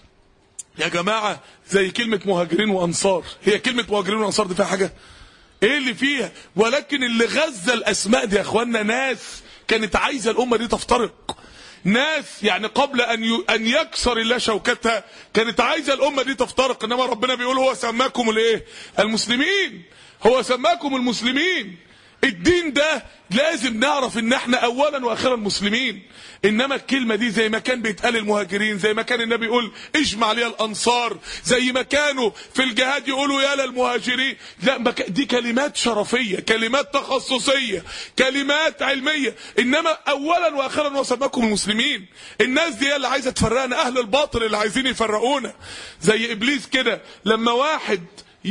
S1: يا جماعه زي كلمه مهاجرين وانصار هي كلمه مهاجرين وانصار دي فيها حاجه ايه اللي فيها ولكن اللي غذى الاسماء دي يا اخوانا ناس كانت عايزه الامه دي تفترق ناس يعني قبل ان ي... ان يكسر الله شوكتها كانت عايزه الامه دي تفترق انما ربنا بيقول هو سماكم الايه المسلمين هو سماكم المسلمين الدين ده لازم نعرف ان احنا اولا واخيرا مسلمين انما الكلمه دي زي ما كان بيتقال المهاجرين زي ما كان النبي يقول اجمع لي الانصار زي ما كانوا في الجهاد يقولوا يا للمهاجرين لا ما ك- دي كلمات شرفيه كلمات تخصصيه كلمات علميه انما اولا واخيرا وسماكم المسلمين الناس دي هي اللي عايزه تفرقنا اهل الباطل اللي عايزين يفرقونا زي ابليس كده لما واحد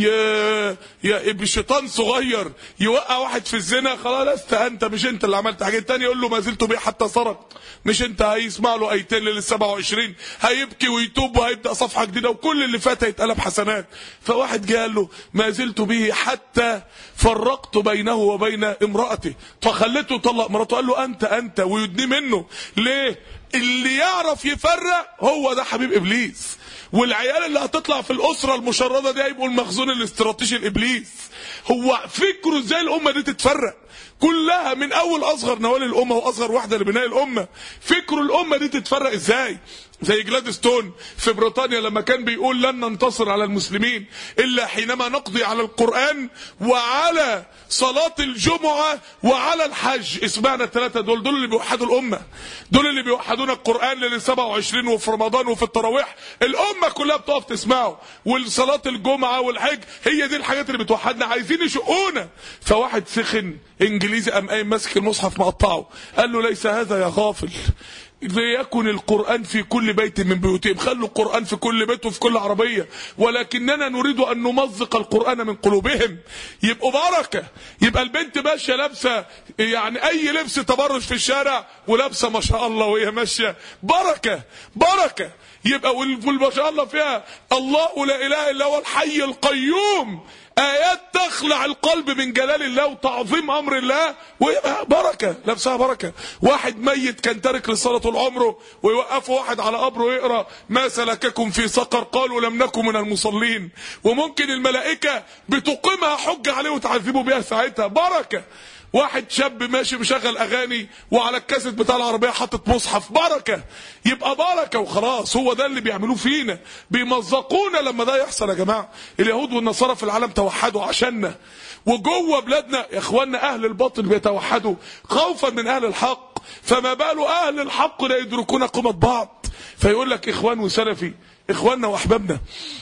S1: يا يا ابن شيطان صغير يوقع واحد في الزنا خلاص لست انت مش انت اللي عملت حاجه تاني يقول له ما زلت بيه حتى سرق مش انت هيسمع له ايتين لل 27 هيبكي ويتوب وهيبدا صفحه جديده وكل اللي فات هيتقلب حسنات فواحد جه قال له ما زلت به حتى فرقت بينه وبين امراته فخليته يطلق مراته قال له انت انت ويدني منه ليه اللي يعرف يفرق هو ده حبيب ابليس والعيال اللي هتطلع في الاسره المشرده دي هيبقوا المخزون الاستراتيجي لابليس هو فكره ازاي الامه دي تتفرق كلها من اول اصغر نوال الامه واصغر واحده لبناء الامه فكره الامه دي تتفرق ازاي زي جلادستون في بريطانيا لما كان بيقول لن ننتصر على المسلمين الا حينما نقضي على القران وعلى صلاه الجمعه وعلى الحج اسمعنا الثلاثه دول دول اللي بيوحدوا الامه دول اللي بيوحدون القران لل 27 وفي رمضان وفي التراويح الامه كلها بتقف تسمعه والصلاه الجمعه والحج هي دي الحاجات اللي بتوحدنا عايزين يشقونا فواحد سخن انجليزي قام قايم ماسك المصحف مقطعه قال له ليس هذا يا غافل ليكن القرآن في كل بيت من بيوتهم خلوا القرآن في كل بيت وفي كل عربية ولكننا نريد أن نمزق القرآن من قلوبهم يبقوا بركة يبقى البنت ماشية لابسة يعني أي لبس تبرج في الشارع ولابسة ما شاء الله وهي ماشية بركة بركة يبقى وال- والما شاء الله فيها الله لا إله إلا هو الحي القيوم آيات تخلع القلب من جلال الله وتعظيم أمر الله ويبقى بركة لابسها بركة واحد ميت كان تارك للصلاة طول عمره ويوقفوا واحد على قبره يقرأ ما سلككم في سقر قالوا لم نكن من المصلين وممكن الملائكة بتقيمها حجة عليه وتعذبوا بيها ساعتها بركة واحد شاب ماشي مشغل اغاني وعلى الكاسيت بتاع العربيه حاطط مصحف بركه يبقى بركه وخلاص هو ده اللي بيعملوه فينا بيمزقونا لما ده يحصل يا جماعه اليهود والنصارى في العالم توحدوا عشاننا وجوه بلادنا يا اخواننا اهل الباطل بيتوحدوا خوفا من اهل الحق فما بال اهل الحق لا يدركون قيمه بعض فيقول لك اخوان وسلفي اخواننا واحبابنا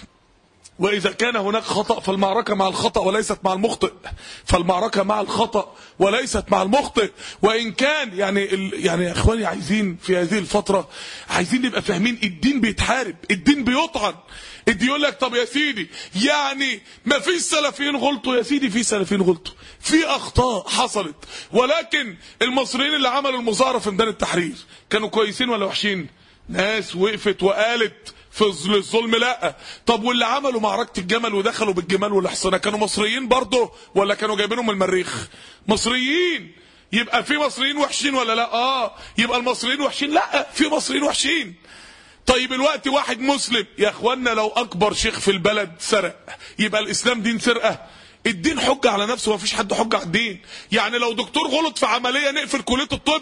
S1: وإذا كان هناك خطأ فالمعركة مع الخطأ وليست مع المخطئ فالمعركة مع الخطأ وليست مع المخطئ وإن كان يعني ال يعني يا إخواني عايزين في هذه الفترة عايزين نبقى فاهمين الدين بيتحارب الدين بيطعن الدين يقول لك طب يا سيدي يعني ما فيش سلفيين غلطوا يا سيدي في سلفيين غلطوا في أخطاء حصلت ولكن المصريين اللي عملوا المظاهرة في ميدان التحرير كانوا كويسين ولا وحشين ناس وقفت وقالت في الظ- الظلم لا طب واللي عملوا معركة الجمل ودخلوا بالجمال والحصنة كانوا مصريين برضه ولا كانوا جايبينهم من المريخ مصريين يبقى في مصريين وحشين ولا لا اه يبقى المصريين وحشين لا في مصريين وحشين طيب الوقت واحد مسلم يا اخوانا لو اكبر شيخ في البلد سرق يبقى الاسلام دين سرقه الدين حجه على نفسه مفيش حد حجه على الدين يعني لو دكتور غلط في عمليه نقفل كليه الطب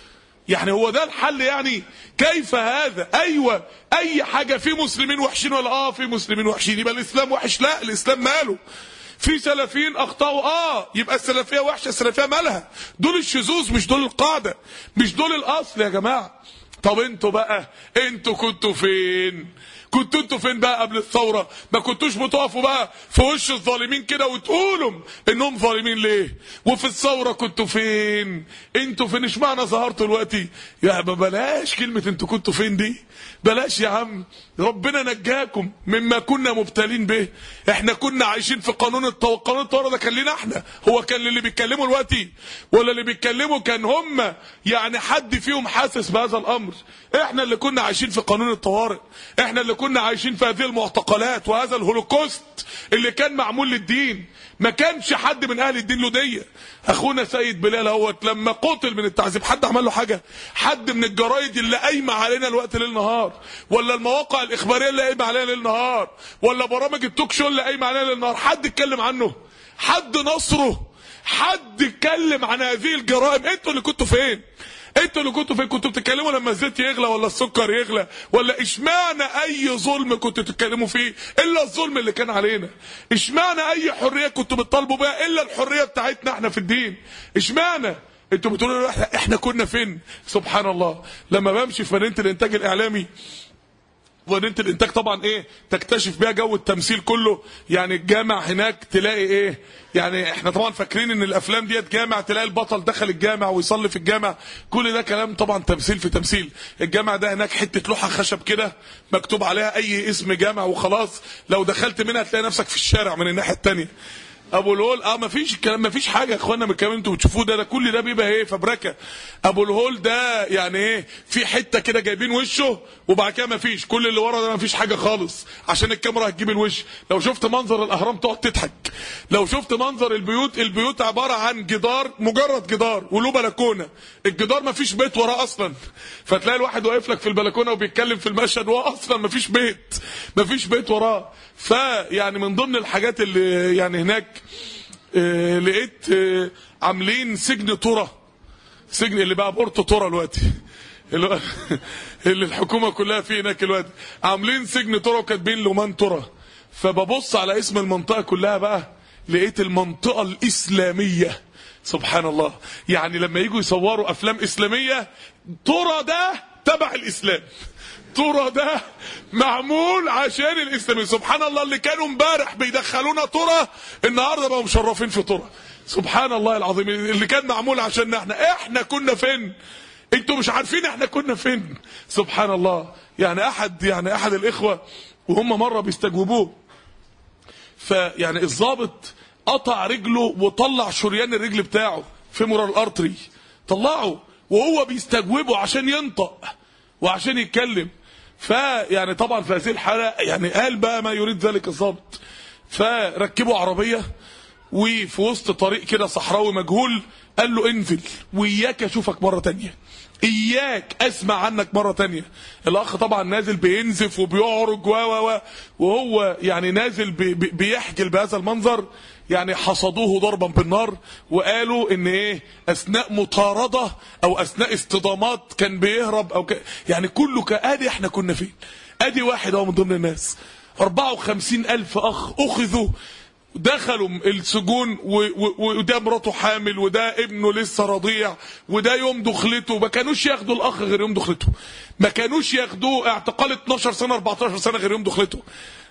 S1: يعني هو ده الحل يعني كيف هذا ايوه اي حاجه في مسلمين وحشين ولا اه في مسلمين وحشين يبقى الاسلام وحش لا الاسلام ماله في سلفيين اخطاوا اه يبقى السلفيه وحشه السلفيه مالها دول الشذوذ مش دول القاعده مش دول الاصل يا جماعه طب انتوا بقى انتوا كنتوا فين كنتوا انتوا فين بقى قبل الثورة ما كنتوش بتقفوا بقى في وش الظالمين كده وتقولوا انهم ظالمين ليه وفي الثورة كنتوا فين انتوا فين اشمعنى ظهرتوا دلوقتي يا ما بلاش كلمة انتوا كنتوا فين دي بلاش يا عم ربنا نجاكم مما كنا مبتلين به احنا كنا عايشين في قانون الطوارئ قانون الطوارئ ده كان لينا احنا هو كان اللي بيتكلموا دلوقتي ولا اللي بيتكلموا كان هم يعني حد فيهم حاسس بهذا الامر احنا اللي كنا عايشين في قانون الطوارئ احنا اللي كنا عايشين في هذه المعتقلات وهذا الهولوكوست اللي كان معمول للدين ما كانش حد من اهل الدين له ديه اخونا سيد بلال اهوت لما قتل من التعذيب حد عمل له حاجه حد من الجرايد اللي قايمه علينا الوقت ليل نهار ولا المواقع الاخباريه اللي قايمه علينا ليل نهار ولا برامج التوك شو اللي قايمه علينا ليل نهار حد اتكلم عنه حد نصره حد اتكلم عن هذه الجرائم انتوا اللي كنتوا فين انتوا اللي كنتوا فين كنتوا بتتكلموا لما الزيت يغلى ولا السكر يغلى ولا اشمعنى اي ظلم كنتوا تتكلموا فيه الا الظلم اللي كان علينا اشمعنى اي حريه كنتوا بتطالبوا بيها الا الحريه بتاعتنا احنا في الدين اشمعنى انتوا بتقولوا احنا, احنا كنا فين سبحان الله لما بمشي في مدينه الانتاج الاعلامي مدينه الانتاج طبعا ايه تكتشف بيها جو التمثيل كله يعني الجامع هناك تلاقي ايه يعني احنا طبعا فاكرين ان الافلام ديت جامع تلاقي البطل دخل الجامع ويصلي في الجامع كل ده كلام طبعا تمثيل في تمثيل الجامع ده هناك حته لوحه خشب كده مكتوب عليها اي اسم جامع وخلاص لو دخلت منها تلاقي نفسك في الشارع من الناحيه الثانيه ابو الهول اه مفيش الكلام مفيش حاجه يا اخوانا من الكلام انتوا بتشوفوه ده ده كل ده بيبقى ايه فبركه ابو الهول ده يعني ايه في حته كده جايبين وشه وبعد كده مفيش كل اللي ورا ده مفيش حاجه خالص عشان الكاميرا هتجيب الوش لو شفت منظر الاهرام تقعد تضحك لو شفت منظر البيوت البيوت عباره عن جدار مجرد جدار وله بلكونه الجدار مفيش بيت وراه اصلا فتلاقي الواحد واقف لك في البلكونه وبيتكلم في المشهد وهو اصلا مفيش بيت مفيش بيت وراه فيعني من ضمن الحاجات اللي يعني هناك آه لقيت آه عاملين سجن ترى سجن اللي بقى بورتو ترى دلوقتي اللي, اللي الحكومه كلها فيه هناك دلوقتي عاملين سجن ترى وكاتبين لومان ترى فببص على اسم المنطقه كلها بقى لقيت المنطقه الاسلاميه سبحان الله يعني لما يجوا يصوروا افلام اسلاميه ترى ده تبع الاسلام ترى ده معمول عشان الاسلاميين سبحان الله اللي كانوا امبارح بيدخلونا ترى النهارده بقوا مشرفين في ترى سبحان الله العظيم اللي كان معمول عشان احنا احنا كنا فين انتوا مش عارفين احنا كنا فين سبحان الله يعني احد يعني احد الاخوه وهم مره بيستجوبوه فيعني الضابط قطع رجله وطلع شريان الرجل بتاعه فيمورال ارتري طلعه وهو بيستجوبه عشان ينطق وعشان يتكلم فيعني طبعا في هذه الحاله يعني قال بقى ما يريد ذلك الضابط فركبوا عربيه وفي وسط طريق كده صحراوي مجهول قال له انزل وإياك أشوفك مرة تانية إياك أسمع عنك مرة تانية الأخ طبعا نازل بينزف وبيعرج و و وهو يعني نازل بي بي بيحجل بهذا المنظر يعني حصدوه ضربا بالنار وقالوا ان ايه اثناء مطاردة او اثناء اصطدامات كان بيهرب او ك... يعني كله كادي احنا كنا فين ادي واحد اهو من ضمن الناس 54 الف اخ اخذوا دخلوا السجون وده مراته حامل وده ابنه لسه رضيع وده يوم دخلته ما كانوش ياخدوا الاخ غير يوم دخلته ما كانوش ياخدوه اعتقال 12 سنه 14 سنه غير يوم دخلته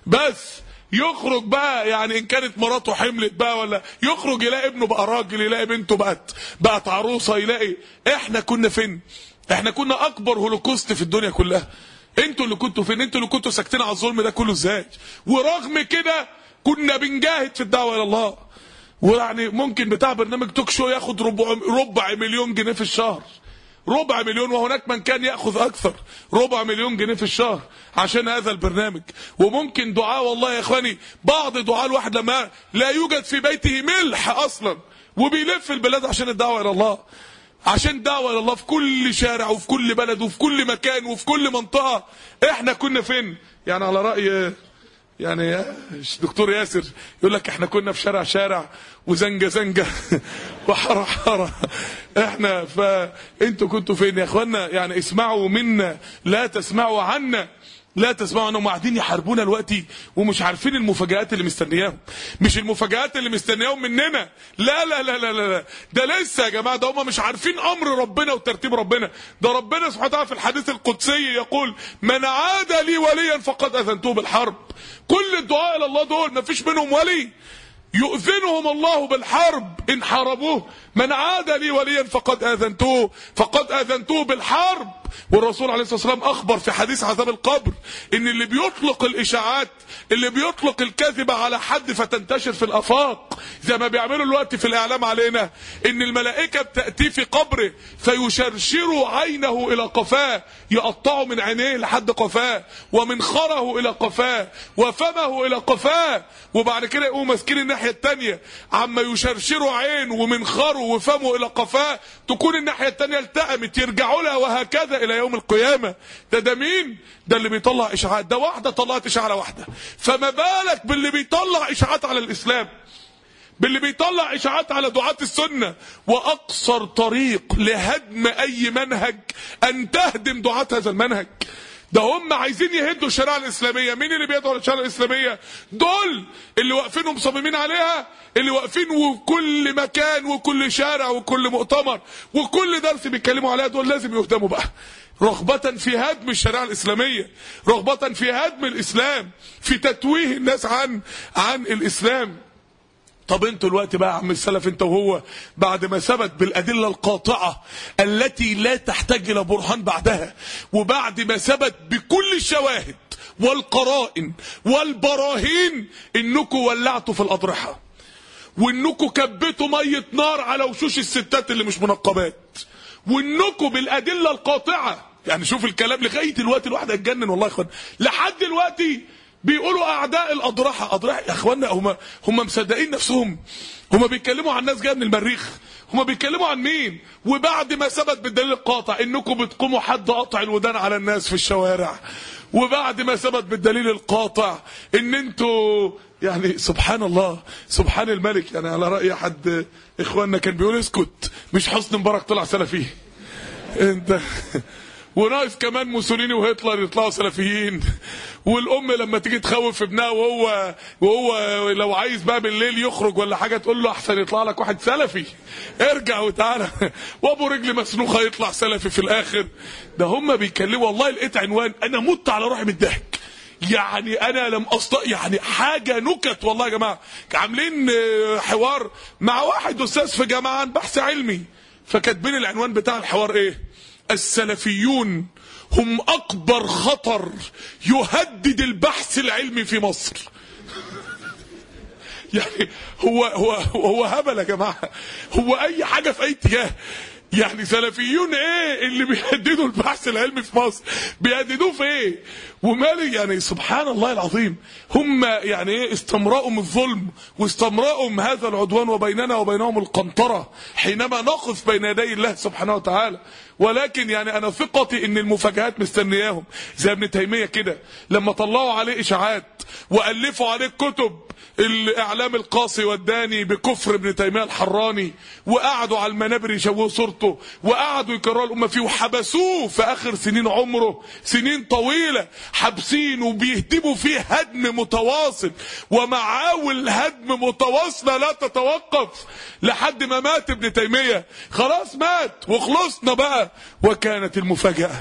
S1: بس يخرج بقى يعني ان كانت مراته حملت بقى ولا يخرج يلاقي ابنه بقى راجل يلاقي بنته بقت بقت عروسه يلاقي احنا كنا فين احنا كنا اكبر هولوكوست في الدنيا كلها انتوا اللي كنتوا فين انتوا اللي كنتوا ساكتين على الظلم ده كله ازاي ورغم كده كنا بنجاهد في الدعوه الى الله ويعني ممكن بتاع برنامج توك شو ياخد ربع, ربع مليون جنيه في الشهر ربع مليون وهناك من كان ياخذ اكثر ربع مليون جنيه في الشهر عشان هذا البرنامج وممكن دعاء والله يا اخواني بعض دعاء الواحد لما لا يوجد في بيته ملح اصلا وبيلف البلاد عشان الدعوه الى الله عشان دعوه الى الله في كل شارع وفي كل بلد وفي كل مكان وفي كل منطقه احنا كنا فين يعني على راي يعني دكتور ياسر يقول لك احنا كنا في شارع شارع وزنجة زنجة وحارة حارة احنا فانتوا كنتوا فين يا اخوانا يعني اسمعوا منا لا تسمعوا عنا لا تسمعوا انهم قاعدين يحاربونا دلوقتي ومش عارفين المفاجآت اللي مستنياهم مش المفاجآت اللي مستنياهم مننا لا لا لا لا لا ده لسه يا جماعه ده هم مش عارفين امر ربنا وترتيب ربنا ده ربنا سبحانه وتعالى في الحديث القدسي يقول من عاد لي وليا فقد اذنته بالحرب كل الدعاء الى الله دول ما فيش منهم ولي يؤذنهم الله بالحرب ان حاربوه من عاد لي وليا فقد اذنته فقد اذنته بالحرب والرسول عليه الصلاه والسلام اخبر في حديث عذاب القبر ان اللي بيطلق الاشاعات اللي بيطلق الكذبه على حد فتنتشر في الافاق زي ما بيعملوا الوقت في الاعلام علينا ان الملائكه بتاتي في قبره فيشرشروا عينه الى قفاه يقطعوا من عينيه لحد قفاه ومنخره الى قفاه وفمه الى قفاه وبعد كده يقوموا ماسكين الناحيه الثانيه عما يشرشروا عين ومنخره وفمه الى قفاه تكون الناحيه الثانيه التأمت يرجعوا لها وهكذا الى يوم القيامه ده ده مين ده اللي بيطلع اشاعات ده واحده طلعت اشاعه على واحده فما بالك باللي بيطلع اشاعات على الاسلام باللي بيطلع اشاعات على دعاة السنة واقصر طريق لهدم اي منهج ان تهدم دعاة هذا المنهج ده هم عايزين يهدوا الشريعه الاسلاميه مين اللي بيدعوا للشريعه الاسلاميه دول اللي واقفين ومصممين عليها اللي واقفين وكل مكان وكل شارع وكل مؤتمر وكل درس بيتكلموا عليها دول لازم يهدموا بقى رغبة في هدم الشريعة الإسلامية رغبة في هدم الإسلام في تتويه الناس عن عن الإسلام طب انتوا الوقت بقى يا عم السلف انت وهو بعد ما ثبت بالادله القاطعه التي لا تحتاج الى برهان بعدها وبعد ما ثبت بكل الشواهد والقرائن والبراهين انكم ولعتوا في الاضرحه وانكم كبيتوا ميه نار على وشوش الستات اللي مش منقبات وانكم بالادله القاطعه يعني شوف الكلام لغايه دلوقتي الواحد هيتجنن والله يا اخوان لحد دلوقتي بيقولوا اعداء الاضرحه اضرحه يا اخوانا هم هم مصدقين نفسهم هم بيتكلموا عن ناس جايه من المريخ هم بيتكلموا عن مين وبعد ما ثبت بالدليل القاطع انكم بتقوموا حد قطع الودان على الناس في الشوارع وبعد ما ثبت بالدليل القاطع ان انتوا يعني سبحان الله سبحان الملك يعني على راي احد اخواننا كان بيقول اسكت مش حسن مبارك طلع سلفي انت وناقص كمان موسوليني وهتلر يطلعوا سلفيين والام لما تيجي تخوف ابنها وهو وهو لو عايز بقى بالليل يخرج ولا حاجه تقول له احسن يطلع لك واحد سلفي ارجع وتعالى وابو رجل مسنوخه يطلع سلفي في الاخر ده هم بيتكلموا والله لقيت عنوان انا مت على روحي من الضحك يعني انا لم أصط... يعني حاجه نكت والله يا جماعه عاملين حوار مع واحد استاذ في جامعه عن بحث علمي فكاتبين العنوان بتاع الحوار ايه السلفيون هم اكبر خطر يهدد البحث العلمي في مصر يعني هو هو هو هبل يا جماعه هو اي حاجه في اي اتجاه يعني سلفيون ايه اللي بيهددوا البحث العلمي في مصر بيهددوه في ايه ومالي يعني سبحان الله العظيم هم يعني ايه استمرأوا الظلم واستمرأوا هذا العدوان وبيننا وبينهم القنطرة حينما نقف بين يدي الله سبحانه وتعالى ولكن يعني انا ثقتي ان المفاجآت مستنياهم زي ابن تيمية كده لما طلعوا عليه اشاعات والفوا عليه كتب الاعلام القاسي والداني بكفر ابن تيميه الحراني وقعدوا على المنابر يشوهوا صورته وقعدوا يكرروا الامه فيه وحبسوه في اخر سنين عمره سنين طويله حابسين وبيهدموا فيه هدم متواصل ومعاول هدم متواصله لا تتوقف لحد ما مات ابن تيميه خلاص مات وخلصنا بقى وكانت المفاجاه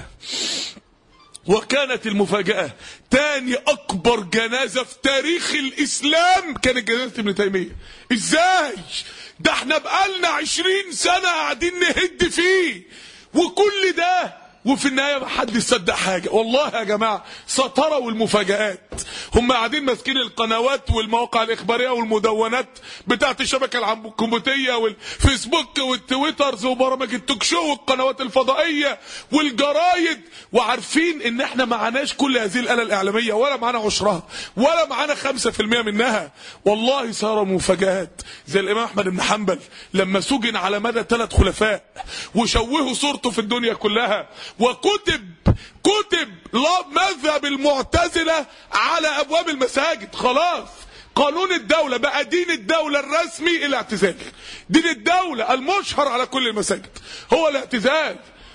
S1: وكانت المفاجأة تاني أكبر جنازة في تاريخ الإسلام كانت جنازة ابن تيمية إزاي؟ ده احنا بقالنا عشرين سنة قاعدين نهد فيه وكل ده وفي النهاية ما حد يصدق حاجة والله يا جماعة سطرة والمفاجآت هم قاعدين ماسكين القنوات والمواقع الإخبارية والمدونات بتاعت الشبكة الكمبيوتية والفيسبوك والتويترز وبرامج التوك شو والقنوات الفضائية والجرايد وعارفين ان احنا معناش كل هذه الآلة الإعلامية ولا معانا عشرها ولا معانا خمسة في المية منها والله صار مفاجآت زي الإمام أحمد بن حنبل لما سجن على مدى ثلاث خلفاء وشوهوا صورته في الدنيا كلها وكتب كتب مذهب المعتزلة على أبواب المساجد خلاص قانون الدولة بقى دين الدولة الرسمي الاعتزال دين الدولة المشهر على كل المساجد هو الاعتزال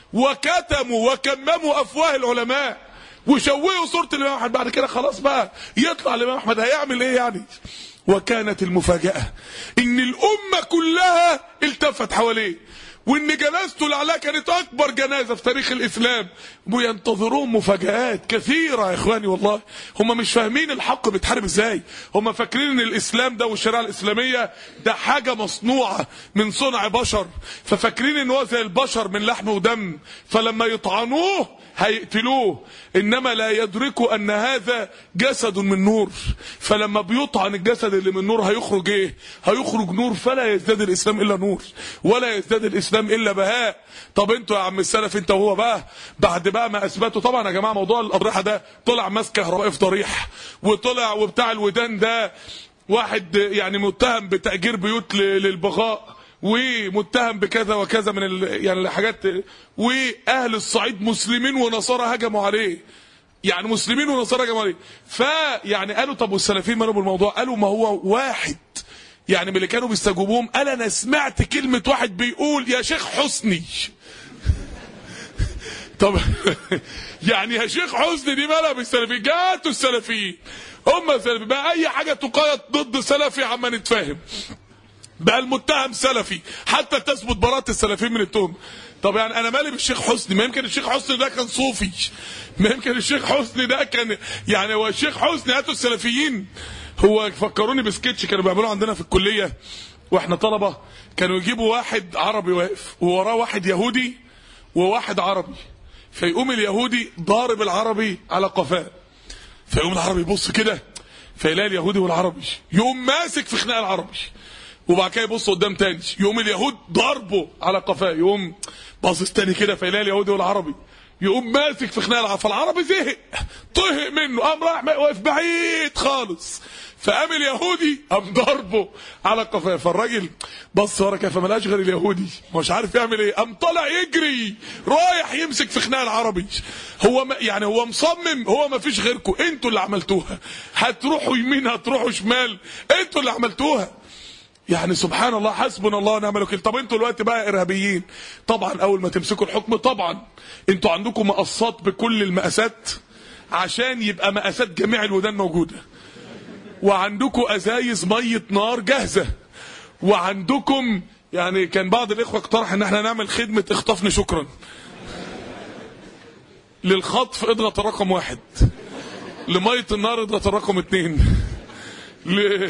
S1: وكتموا وكمموا أفواه العلماء وشوهوا صورة الإمام أحمد بعد كده خلاص بقى يطلع الإمام أحمد هيعمل إيه يعني وكانت المفاجأة إن الأمة كلها التفت حواليه وان جنازته لعلها كانت اكبر جنازه في تاريخ الاسلام وينتظرون مفاجات كثيره يا اخواني والله هم مش فاهمين الحق بيتحارب ازاي هم فاكرين ان الاسلام ده والشريعه الاسلاميه ده حاجه مصنوعه من صنع بشر ففاكرين ان هو زي البشر من لحم ودم فلما يطعنوه هيقتلوه انما لا يدركوا ان هذا جسد من نور فلما بيطعن الجسد اللي من نور هيخرج ايه هيخرج نور فلا يزداد الاسلام الا نور ولا يزداد الاسلام الا بهاء طب انتوا يا عم السلف انت وهو بقى بعد بقى ما اثبتوا طبعا يا جماعه موضوع الاضرحه ده طلع ماسك كهربائي في ضريح وطلع وبتاع الودان ده واحد يعني متهم بتاجير بيوت للبغاء ومتهم بكذا وكذا من ال... يعني الحاجات واهل الصعيد مسلمين ونصارى هجموا عليه يعني مسلمين ونصارى هجموا عليه فيعني قالوا طب والسلفيين مالوا بالموضوع قالوا ما هو واحد يعني من اللي كانوا بيستجوبوهم قال انا سمعت كلمه واحد بيقول يا شيخ حسني طب يعني يا شيخ حسني دي مالها بالسلفيين جاتوا السلفيين هم السلفيين بقى اي حاجه تقايض ضد سلفي عما نتفاهم بقى المتهم سلفي حتى تثبت براءة السلفيين من التهم طب يعني انا مالي بالشيخ حسني ما يمكن الشيخ حسني ده كان صوفي ما يمكن الشيخ حسني ده كان يعني هو الشيخ حسني هاتوا السلفيين هو فكروني بسكتش كانوا بيعملوه عندنا في الكليه واحنا طلبه كانوا يجيبوا واحد عربي واقف ووراه واحد يهودي وواحد عربي فيقوم اليهودي ضارب العربي على قفاه فيقوم العربي يبص كده فيلاقي اليهودي والعربي يقوم ماسك في خناق العربي وبعد كده يبص قدام تاني يقوم اليهود ضربه على قفاه يقوم باصص تاني كده فيلاقي اليهودي والعربي يقوم ماسك في خناق العربي فالعربي زهق طهق منه قام راح واقف بعيد خالص فقام اليهودي قام ضربه على قفاه فالراجل بص ورا كده فملاش غير اليهودي مش عارف يعمل ايه قام طالع يجري رايح يمسك في خناق العربي هو ما يعني هو مصمم هو ما فيش غيركم انتوا اللي عملتوها هتروحوا يمين هتروحوا شمال انتوا اللي عملتوها يعني سبحان الله حسبنا الله ونعم الوكيل طب انتوا دلوقتي بقى ارهابيين طبعا اول ما تمسكوا الحكم طبعا انتوا عندكم مقصات بكل المقاسات عشان يبقى مقاسات جميع الودان موجوده وعندكم ازايز ميه نار جاهزه وعندكم يعني كان بعض الاخوه اقترح ان احنا نعمل خدمه اخطفني شكرا للخطف اضغط الرقم واحد لميه النار اضغط الرقم اتنين ل...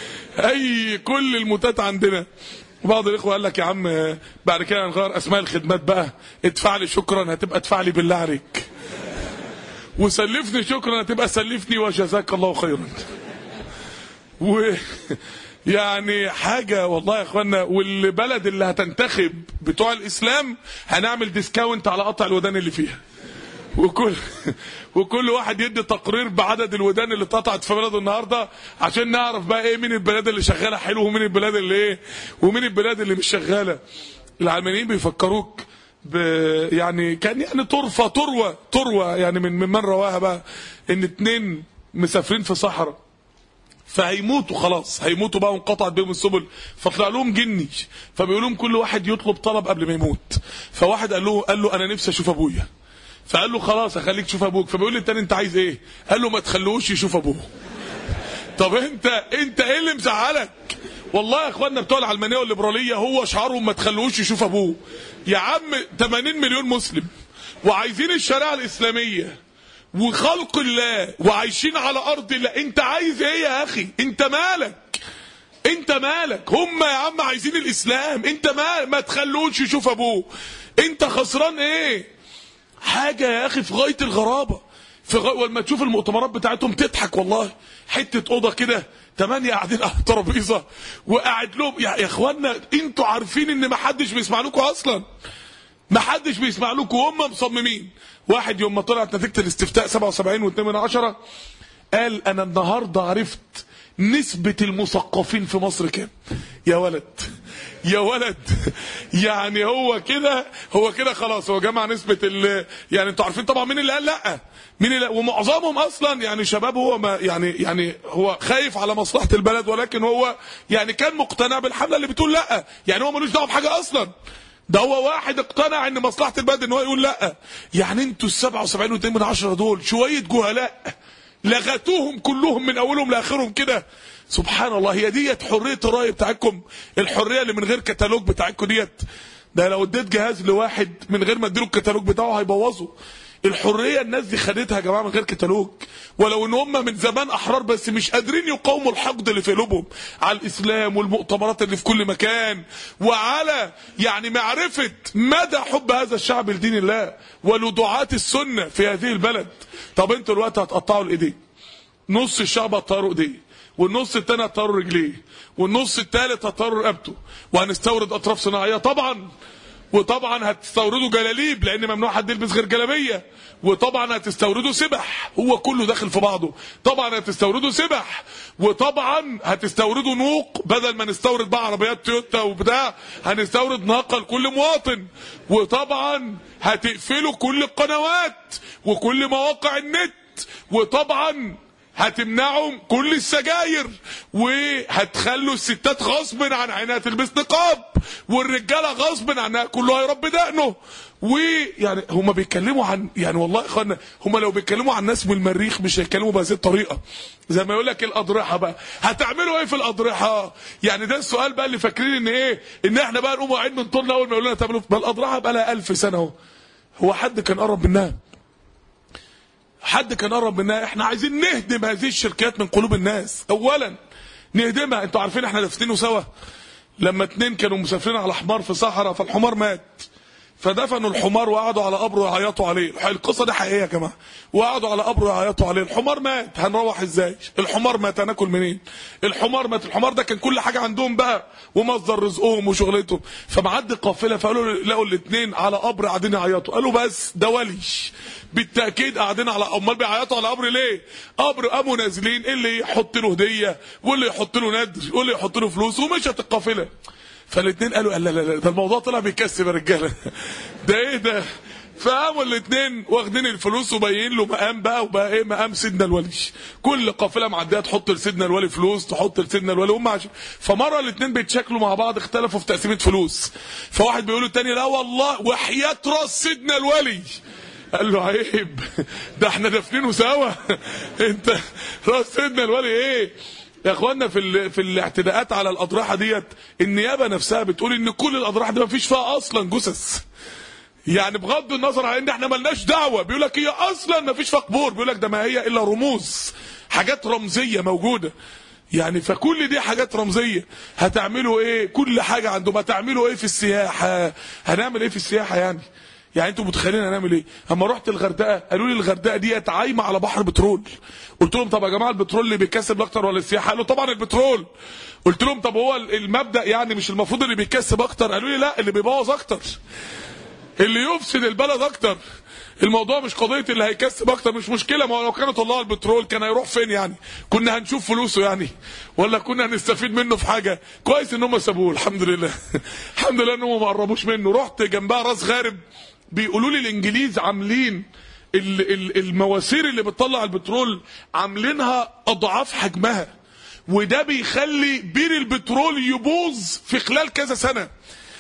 S1: اي كل الموتات عندنا وبعض الاخوه قال لك يا عم بعد كده نغير اسماء الخدمات بقى ادفع لي شكرا هتبقى ادفع لي بالله عليك وسلفني شكرا هتبقى سلفني وجزاك الله خيرا و يعني حاجة والله يا اخوانا والبلد اللي هتنتخب بتوع الاسلام هنعمل ديسكاونت على قطع الودان اللي فيها وكل وكل واحد يدي تقرير بعدد الودان اللي اتقطعت في بلده النهارده عشان نعرف بقى ايه مين البلاد اللي شغاله حلو ومين البلاد اللي ايه ومين البلاد اللي مش شغاله العلمانيين بيفكروك ب يعني كان يعني طرفه تروى تروى يعني من من من رواها بقى ان اتنين مسافرين في صحراء فهيموتوا خلاص هيموتوا بقى وانقطعت بيهم السبل فطلع لهم جني فبيقول لهم كل واحد يطلب طلب قبل ما يموت فواحد قال له قال له انا نفسي اشوف ابويا فقال له خلاص هخليك تشوف ابوك فبيقول لي التاني انت عايز ايه قال له ما تخلوش يشوف ابوه طب انت انت ايه اللي مزعلك والله يا اخواننا بتوع العلمانيه والليبراليه هو شعارهم ما تخلوش يشوف ابوه يا عم 80 مليون مسلم وعايزين الشريعه الاسلاميه وخلق الله وعايشين على ارض الله انت عايز ايه يا اخي انت مالك انت مالك هم يا عم عايزين الاسلام انت ما ما تخلوش يشوف ابوه انت خسران ايه حاجه يا اخي في غايه الغرابه في غاية ولما تشوف المؤتمرات بتاعتهم تضحك والله حته اوضه كده تمانية قاعدين على الترابيزه وقاعد لهم يا, يا اخوانا انتوا عارفين ان ما حدش بيسمع لكم اصلا ما حدش بيسمع لكم وهم مصممين واحد يوم ما طلعت نتيجه الاستفتاء 77 و2 من عشرة قال انا النهارده عرفت نسبة المثقفين في مصر كام يا ولد يا ولد يعني هو كده هو كده خلاص هو جمع نسبة ال يعني انتوا عارفين طبعا مين اللي قال لا مين اللي ومعظمهم اصلا يعني شباب هو ما يعني يعني هو خايف على مصلحة البلد ولكن هو يعني كان مقتنع بالحملة اللي بتقول لا يعني هو ملوش دعوه بحاجة اصلا ده هو واحد اقتنع ان مصلحة البلد ان هو يقول لا يعني انتوا السبعة وسبعين واتنين من عشرة دول شوية جهلاء لغتوهم كلهم من اولهم لاخرهم كده سبحان الله هي ديت حريه الراي بتاعتكم الحريه اللي من غير كتالوج بتاعتكم ديت ده لو اديت جهاز لواحد من غير ما اديله الكتالوج بتاعه هيبوظه الحريه الناس دي خدتها يا جماعه من غير كتالوج ولو ان هم من زمان احرار بس مش قادرين يقاوموا الحقد اللي في قلوبهم على الاسلام والمؤتمرات اللي في كل مكان وعلى يعني معرفه مدى حب هذا الشعب لدين الله ولدعاة السنه في هذه البلد طب انتوا دلوقتي هتقطعوا الايدين نص الشعب هتطيروا ايديه والنص التاني هتطيروا رجليه والنص التالت هتطيروا رقبته وهنستورد اطراف صناعيه طبعا وطبعا هتستوردوا جلاليب لان ممنوع حد يلبس غير جلابيه وطبعا هتستوردوا سبح هو كله داخل في بعضه طبعا هتستوردوا سبح وطبعا هتستوردوا نوق بدل ما نستورد بقى عربيات تويوتا وبتاع هنستورد ناقه لكل مواطن وطبعا هتقفلوا كل القنوات وكل مواقع النت وطبعا هتمنعوا كل السجاير وهتخلوا الستات غصب عن عينها تلبس نقاب والرجاله غصب عنها كله هيربي دقنه ويعني هما بيتكلموا عن يعني والله يا اخوانا هما لو بيتكلموا عن ناس من المريخ مش هيتكلموا بهذه الطريقه زي ما يقول لك الاضرحه بقى هتعملوا ايه في الاضرحه يعني ده السؤال بقى اللي فاكرين ان ايه ان احنا بقى نقوم واقعين من طولنا اول ما يقولوا لنا تعملوا ما الاضرحه بقى لها 1000 سنه اهو هو حد كان قرب منها حد كان قرب منها احنا عايزين نهدم هذه الشركات من قلوب الناس اولا نهدمها انتوا عارفين احنا دفنينه سوا لما اتنين كانوا مسافرين على حمار في صحراء فالحمار مات فدفنوا الحمار وقعدوا على قبره يعيطوا عليه القصه دي حقيقيه يا جماعه وقعدوا على قبره يعيطوا عليه الحمار مات هنروح ازاي الحمار مات هناكل منين الحمار مات الحمار ده كان كل حاجه عندهم بقى ومصدر رزقهم وشغلتهم فمعدي قافله فقالوا لقوا الاثنين على قبر قاعدين يعيطوا قالوا بس ده ولي بالتاكيد قاعدين على امال بيعيطوا على قبر ليه قبر قاموا نازلين اللي يحط له هديه واللي يحط له ندر واللي يحط له فلوس ومشت القافله فالاثنين قالوا لا لا لا ده الموضوع طلع بيكسب يا رجاله ده ايه ده فقاموا الاثنين واخدين الفلوس وباين له مقام بقى وبقى ايه مقام سيدنا الولي كل قافله معديه تحط لسيدنا الولي فلوس تحط لسيدنا الولي هم عشان فمره الاثنين بيتشكلوا مع بعض اختلفوا في تقسيمه فلوس فواحد بيقول للتاني لا والله وحياه راس سيدنا الولي قال له عيب ده احنا دافنينه سوا انت راس سيدنا الولي ايه يا اخوانا في ال... في الاعتداءات على الاضرحه ديت النيابه نفسها بتقول ان كل الاضرحه دي ما فيش فيها اصلا جثث يعني بغض النظر عن ان احنا ملناش دعوه بيقول لك هي اصلا ما فيش فيها قبور بيقول لك ده ما هي الا رموز حاجات رمزيه موجوده يعني فكل دي حاجات رمزيه هتعملوا ايه كل حاجه عندهم هتعملوا ايه في السياحه هنعمل ايه في السياحه يعني يعني انتوا متخيلين هنعمل ايه اما رحت الغردقه قالوا لي الغردقه ديت عايمه على بحر بترول قلت لهم طب يا جماعه البترول اللي بيكسب اكتر ولا السياحه قالوا طبعا البترول قلت لهم طب هو المبدا يعني مش المفروض اللي بيكسب اكتر قالوا لي لا اللي بيبوظ اكتر اللي يفسد البلد اكتر الموضوع مش قضيه اللي هيكسب اكتر مش مشكله ما هو لو كانوا طلعوا البترول كان هيروح فين يعني كنا هنشوف فلوسه يعني ولا كنا هنستفيد منه في حاجه كويس ان هم سابوه الحمد لله الحمد لله ان هم ما قربوش منه رحت جنبها راس غارب بيقولوا لي الانجليز عاملين المواسير اللي بتطلع البترول عاملينها اضعاف حجمها وده بيخلي بير البترول يبوظ في خلال كذا سنه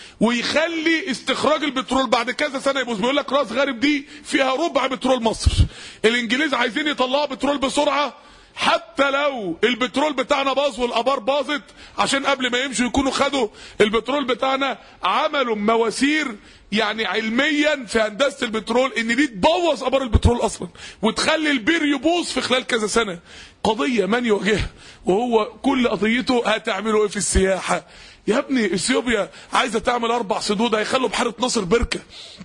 S1: ويخلي استخراج البترول بعد كذا سنه يبوظ بيقول لك راس غارب دي فيها ربع بترول مصر الانجليز عايزين يطلعوا بترول بسرعه حتى لو البترول بتاعنا باظ والابار باظت عشان قبل ما يمشوا يكونوا خدوا البترول بتاعنا عملوا مواسير يعني علميا في هندسه البترول ان دي تبوظ ابار البترول اصلا وتخلي البير يبوظ في خلال كذا سنه قضيه من يواجهها وهو كل قضيته هتعملوا ايه في السياحه يا ابني اثيوبيا عايزه تعمل اربع سدود هيخلوا بحيره ناصر بركه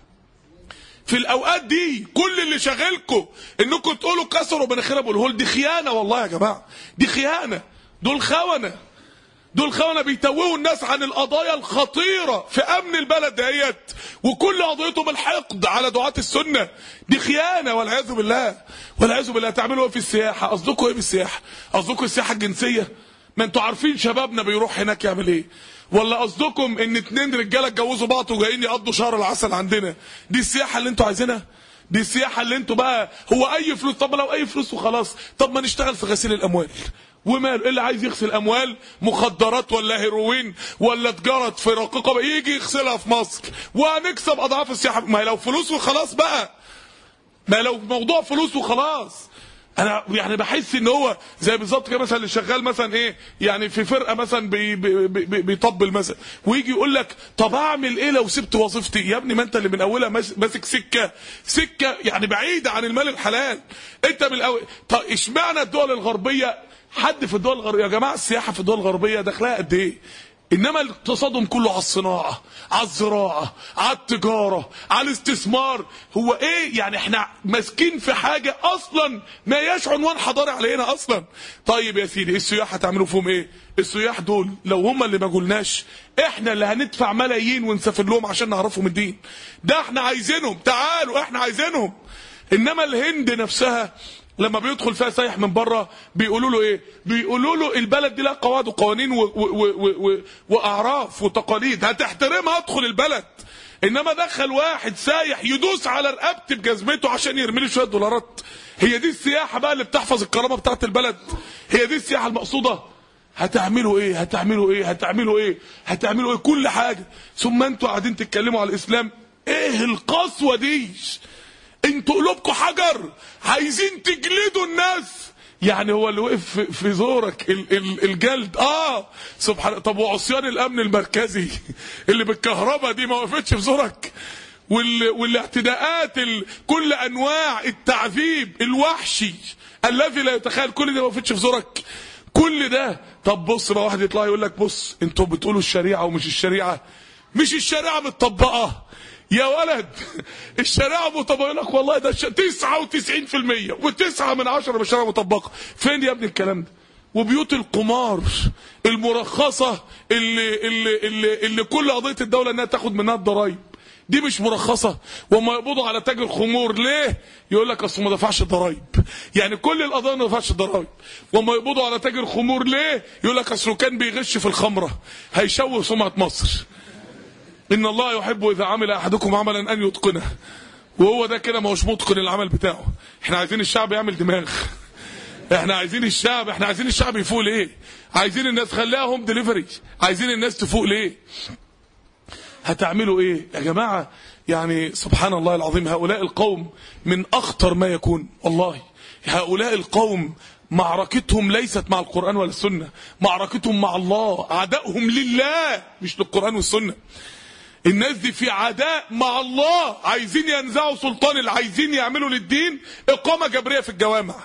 S1: في الاوقات دي كل اللي شاغلكم انكم تقولوا كسروا مناخير ابو الهول دي خيانه والله يا جماعه دي خيانه دول خونه دول خونه بيتوهوا الناس عن القضايا الخطيره في امن البلد ديت وكل قضيتهم الحقد على دعاة السنه دي خيانه والعياذ بالله والعياذ بالله تعملوا ايه في السياحه قصدكم ايه بالسياحه قصدكم السياحه الجنسيه ما انتوا عارفين شبابنا بيروح هناك يعمل ايه ولا قصدكم ان اتنين رجاله اتجوزوا بعض وجايين يقضوا شهر العسل عندنا دي السياحه اللي انتوا عايزينها دي السياحه اللي انتوا بقى هو اي فلوس طب لو اي فلوس وخلاص طب ما نشتغل في غسيل الاموال وماله اللي عايز يغسل اموال مخدرات ولا هيروين ولا تجاره في رقيقه يجي يغسلها في مصر وهنكسب اضعاف السياحه ما لو فلوس وخلاص بقى ما لو موضوع فلوس وخلاص انا يعني بحس ان هو زي بالظبط كده مثلا اللي شغال مثلا ايه يعني في فرقه مثلا بي بي بي بيطبل مثلا ويجي يقول لك طب اعمل ايه لو سبت وظيفتي يا ابني ما انت اللي من اولها ماسك سكه سكه يعني بعيده عن المال الحلال انت من الاول طب اشمعنى الدول الغربيه حد في الدول الغربيه يا جماعه السياحه في الدول الغربيه داخلها قد ايه انما اقتصادهم كله على الصناعه على الزراعه على التجاره على الاستثمار هو ايه يعني احنا ماسكين في حاجه اصلا ما هياش عنوان حضاري علينا اصلا طيب يا سيدي السياح هتعملوا فيهم ايه السياح دول لو هم اللي ما قلناش احنا اللي هندفع ملايين ونسافر لهم عشان نعرفهم الدين ده احنا عايزينهم تعالوا احنا عايزينهم انما الهند نفسها لما بيدخل فيها سايح من بره بيقولوا له ايه بيقولوا له البلد دي لها قواعد وقوانين و و و و واعراف وتقاليد هتحترمها ادخل البلد انما دخل واحد سايح يدوس على رقبتي بجزمته عشان يرمي لي شويه دولارات هي دي السياحه بقى اللي بتحفظ الكرامه بتاعت البلد هي دي السياحه المقصوده هتعملوا ايه هتعملوا ايه هتعملوا ايه هتعملوا ايه كل حاجه ثم انتوا قاعدين تتكلموا على الاسلام ايه القسوه دي انتوا قلوبكم حجر عايزين تجلدوا الناس يعني هو اللي وقف في- في زورك ال- ال- الجلد اه سبحان طب وعصيان الامن المركزي اللي بالكهرباء دي ما وقفتش في زورك وال... والاعتداءات ال... كل انواع التعذيب الوحشي الذي لا يتخيل كل ده ما وقفتش في زورك كل ده طب بص بقى واحد يطلع يقول لك بص انتوا بتقولوا الشريعه ومش الشريعه مش الشريعه متطبقه يا ولد الشريعه مطبقه يقول لك والله ده الش- 99% وتسعة من عشرة من الشريعه مطبقه فين يا ابني الكلام ده وبيوت القمار المرخصه اللي اللي اللي, اللي كل قضيه الدوله انها تاخد منها الضرايب دي مش مرخصه وما يقبضوا على تاجر خمور ليه يقول لك اصل ما دفعش ضرايب يعني كل القضايا ما دفعش ضرايب وما يقبضوا على تاجر خمور ليه يقول لك اصله كان بيغش في الخمره هيشوه سمعه مصر ان الله يحب اذا عمل احدكم عملا ان يتقنه وهو ده كده ما هوش متقن العمل بتاعه احنا عايزين الشعب يعمل دماغ احنا عايزين الشعب احنا عايزين الشعب يفوق ليه عايزين الناس خليها هوم ديليفري عايزين الناس تفوق ليه هتعملوا ايه يا جماعة يعني سبحان الله العظيم هؤلاء القوم من اخطر ما يكون والله هؤلاء القوم معركتهم ليست مع القرآن ولا السنة معركتهم مع الله عدائهم لله مش للقرآن والسنة الناس دي في عداء مع الله عايزين ينزعوا سلطان اللي عايزين يعملوا للدين اقامة جبرية في الجوامع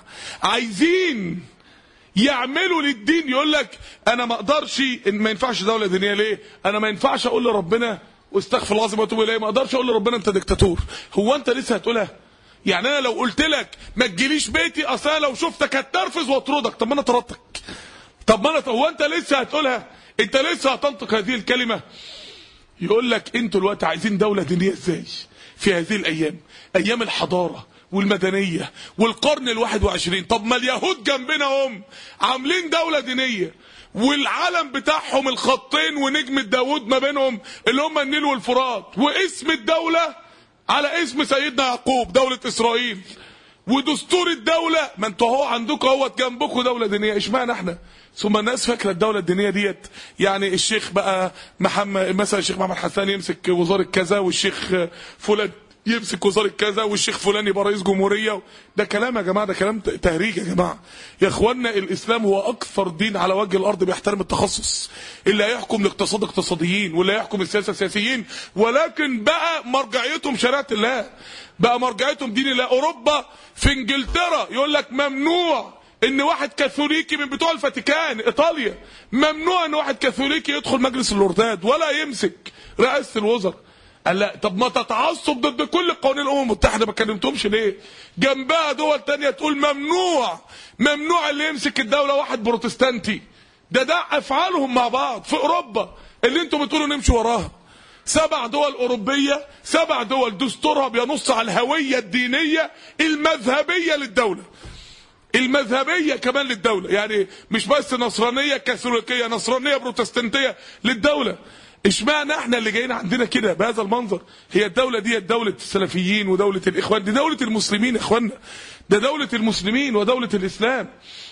S1: عايزين يعملوا للدين يقول لك انا ما اقدرش إن ما ينفعش دوله دينيه ليه انا ما ينفعش اقول لربنا واستغفر الله العظيم واتوب اليه ما اقدرش اقول لربنا انت ديكتاتور هو انت لسه هتقولها يعني انا لو قلت لك ما تجيليش بيتي اصل أنا لو شفتك هتنرفز واطردك طب ما انا طردتك طب ما انا هو انت لسه هتقولها انت لسه هتنطق هذه الكلمه يقول لك انتوا الوقت عايزين دولة دينية ازاي في هذه الايام ايام الحضارة والمدنية والقرن الواحد وعشرين طب ما اليهود جنبنا هم عاملين دولة دينية والعلم بتاعهم الخطين ونجم داود ما بينهم اللي هم النيل والفرات واسم الدولة على اسم سيدنا يعقوب دولة اسرائيل ودستور الدولة ما انتوا اهو عندكم اهوت جنبكم دولة دينية اشمعنى احنا ثم الناس فاكره الدوله الدينيه ديت يعني الشيخ بقى محمد مثلا الشيخ محمد حسان يمسك وزاره كذا والشيخ فلان يمسك وزاره كذا والشيخ فلان يبقى رئيس جمهوريه ده كلام يا جماعه ده كلام تهريج يا جماعه يا اخوانا الاسلام هو اكثر دين على وجه الارض بيحترم التخصص اللي هيحكم الاقتصاد اقتصاديين واللي هيحكم السياسه سياسيين ولكن بقى مرجعيتهم شريعه الله بقى مرجعيتهم دين الله اوروبا في انجلترا يقول لك ممنوع ان واحد كاثوليكي من بتوع الفاتيكان ايطاليا ممنوع ان واحد كاثوليكي يدخل مجلس اللوردات ولا يمسك رئاسه الوزراء قال لا طب ما تتعصب ضد كل قوانين الامم المتحده ما كلمتهمش ليه جنبها دول تانية تقول ممنوع ممنوع اللي يمسك الدوله واحد بروتستانتي ده ده افعالهم مع بعض في اوروبا اللي انتم بتقولوا نمشي وراها سبع دول أوروبية سبع دول دستورها بينص على الهوية الدينية المذهبية للدولة المذهبية كمان للدولة يعني مش بس نصرانية كاثوليكية نصرانية بروتستانتية للدولة اشمعنى احنا اللي جايين عندنا كده بهذا المنظر هي الدولة دي دولة السلفيين ودولة الإخوان دي دولة المسلمين يا اخوانا ده دولة المسلمين ودولة الإسلام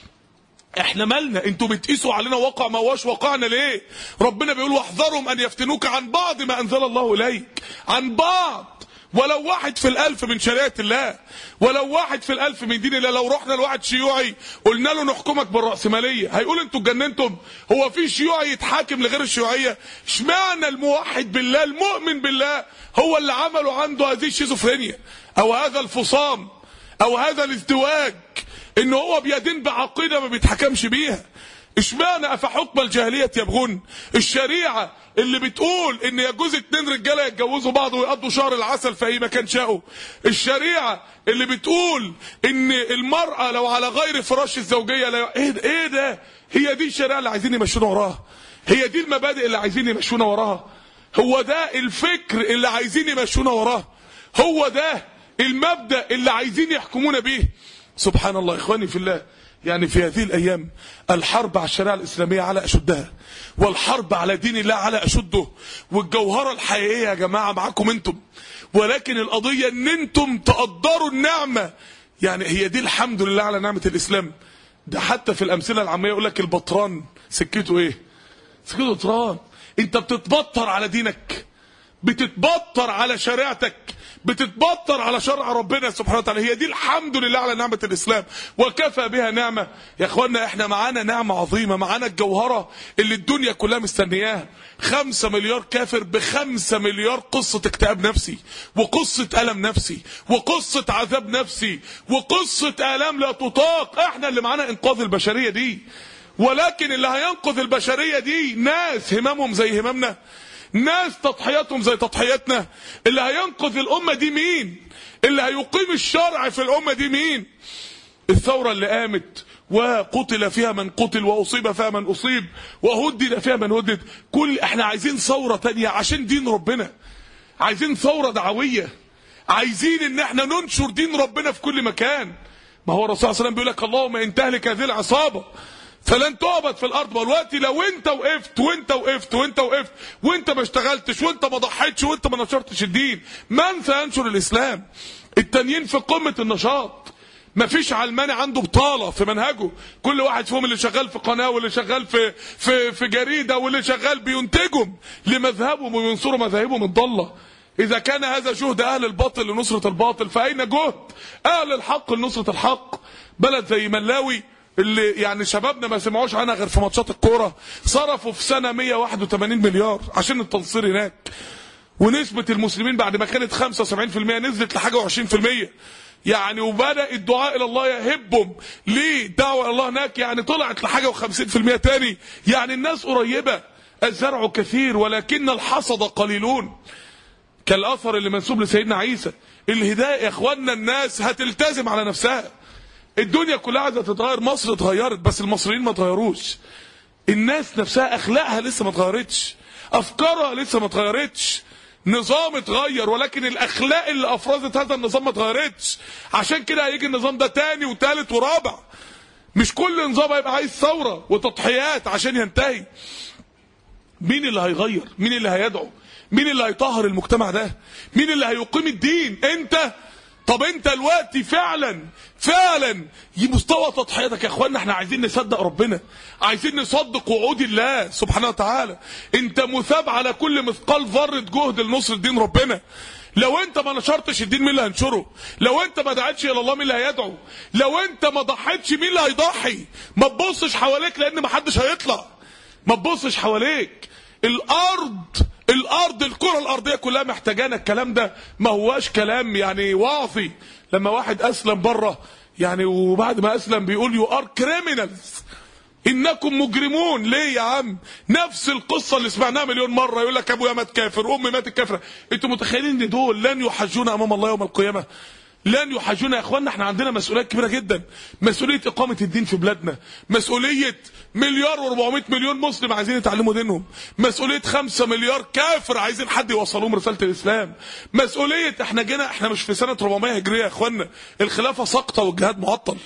S1: احنا مالنا انتوا بتقيسوا علينا واقع ما هواش واقعنا ليه ربنا بيقول واحذرهم ان يفتنوك عن بعض ما انزل الله اليك عن بعض ولو واحد في الالف من شريعه الله ولو واحد في الالف من دين الله لو رحنا لواحد شيوعي قلنا له نحكمك بالراسماليه هيقول انتوا اتجننتم هو في شيوعي يتحاكم لغير الشيوعيه اشمعنى الموحد بالله المؤمن بالله هو اللي عملوا عنده هذه الشيزوفرينيا او هذا الفصام او هذا الازدواج ان هو بيدين بعقيده ما بيتحكمش بيها اشمعنى افحكم الجاهليه يبغون الشريعه اللي بتقول ان يجوز اتنين رجاله يتجوزوا بعض ويقضوا شهر العسل في اي مكان شاءوا الشريعه اللي بتقول ان المراه لو على غير فراش الزوجيه لا ايه ده, إيه ده؟ هي دي الشريعه اللي عايزين يمشونا وراها هي دي المبادئ اللي عايزين يمشونا وراها هو ده الفكر اللي عايزين يمشونا وراه هو ده المبدا اللي عايزين يحكمونا بيه سبحان الله إخواني في الله يعني في هذه الأيام الحرب على الشريعة الإسلامية على أشدها والحرب على دين الله على أشده والجوهرة الحقيقية يا جماعة معاكم انتم ولكن القضية ان انتم تقدروا النعمة يعني هي دي الحمد لله على نعمة الإسلام ده حتى في الأمثلة العامية يقول لك البطران سكته ايه سكته بطران انت بتتبطر على دينك بتتبطر على شريعتك بتتبطر على شرع ربنا سبحانه وتعالى هي دي الحمد لله على نعمة الإسلام وكفى بها نعمة يا اخوانا احنا معانا نعمة عظيمة معانا الجوهرة اللي الدنيا كلها مستنياها خمسة مليار كافر بخمسة مليار قصة اكتئاب نفسي وقصة ألم نفسي وقصة عذاب نفسي وقصة آلام لا تطاق احنا اللي معانا انقاذ البشرية دي ولكن اللي هينقذ البشرية دي ناس هممهم زي هممنا ناس تضحياتهم زي تضحياتنا اللي هينقذ الأمة دي مين اللي هيقيم الشرع في الأمة دي مين الثورة اللي قامت وقتل فيها من قتل وأصيب فيها من أصيب وهدد فيها من هدد كل احنا عايزين ثورة تانية عشان دين ربنا عايزين ثورة دعوية عايزين ان احنا ننشر دين ربنا في كل مكان ما هو الرسول صلى الله عليه وسلم بيقول لك اللهم ان تهلك هذه العصابه فلن تعبد في الارض دلوقتي لو انت وقفت وانت وقفت وانت وقفت وانت ما اشتغلتش وانت ما ضحيتش وانت ما نشرتش الدين من سينشر الاسلام التانيين في قمه النشاط ما فيش علماني عنده بطاله في منهجه كل واحد فيهم اللي شغال في قناه واللي شغال في في في جريده واللي شغال بينتجهم لمذهبهم وينصروا مذاهبهم الضاله إذا كان هذا جهد أهل الباطل لنصرة الباطل فأين جهد أهل الحق لنصرة الحق بلد زي ملاوي اللي يعني شبابنا ما سمعوش عنها غير في ماتشات الكوره صرفوا في سنه 181 مليار عشان التنصير هناك ونسبه المسلمين بعد ما كانت 75% نزلت لحاجه و20% يعني وبدا الدعاء الى الله يهبهم ليه دعوه الى الله هناك يعني طلعت لحاجه و50% تاني يعني الناس قريبه الزرع كثير ولكن الحصد قليلون كالاثر اللي منسوب لسيدنا عيسى الهدايه يا اخوانا الناس هتلتزم على نفسها الدنيا كلها عايزه تتغير مصر اتغيرت بس المصريين ما اتغيروش الناس نفسها اخلاقها لسه ما اتغيرتش افكارها لسه ما اتغيرتش نظام اتغير ولكن الاخلاق اللي افرزت هذا النظام ما اتغيرتش عشان كده هيجي النظام ده تاني وتالت ورابع مش كل نظام هيبقى عايز ثوره وتضحيات عشان ينتهي مين اللي هيغير مين اللي هيدعو مين اللي هيطهر المجتمع ده مين اللي هيقيم الدين انت طب انت دلوقتي فعلا فعلا مستوى تضحيتك يا اخوانا احنا عايزين نصدق ربنا عايزين نصدق وعود الله سبحانه وتعالى انت مثاب على كل مثقال ذره جهد لنصر دين ربنا لو انت ما نشرتش الدين مين اللي هينشره لو انت ما دعيتش الى الله مين اللي هيدعو لو انت ما ضحيتش مين اللي هيضحي ما تبصش حواليك لان ما حدش هيطلع ما تبصش حواليك الارض الارض الكره الارضيه كلها محتاجانا الكلام ده ما هواش كلام يعني واعظي لما واحد اسلم بره يعني وبعد ما اسلم بيقول يو ار كريمنالز انكم مجرمون ليه يا عم نفس القصه اللي سمعناها مليون مره يقول لك ابويا مات كافر امي ماتت كافره انتوا متخيلين ان دول لن يحجون امام الله يوم القيامه لن يحاجون يا اخوانا احنا عندنا مسؤوليات كبيره جدا مسؤوليه اقامه الدين في بلادنا مسؤوليه مليار و400 مليون مسلم عايزين يتعلموا دينهم مسؤوليه 5 مليار كافر عايزين حد يوصلهم رساله الاسلام مسؤوليه احنا جينا احنا مش في سنه 400 هجريه يا اخوانا الخلافه ساقطه والجهاد معطل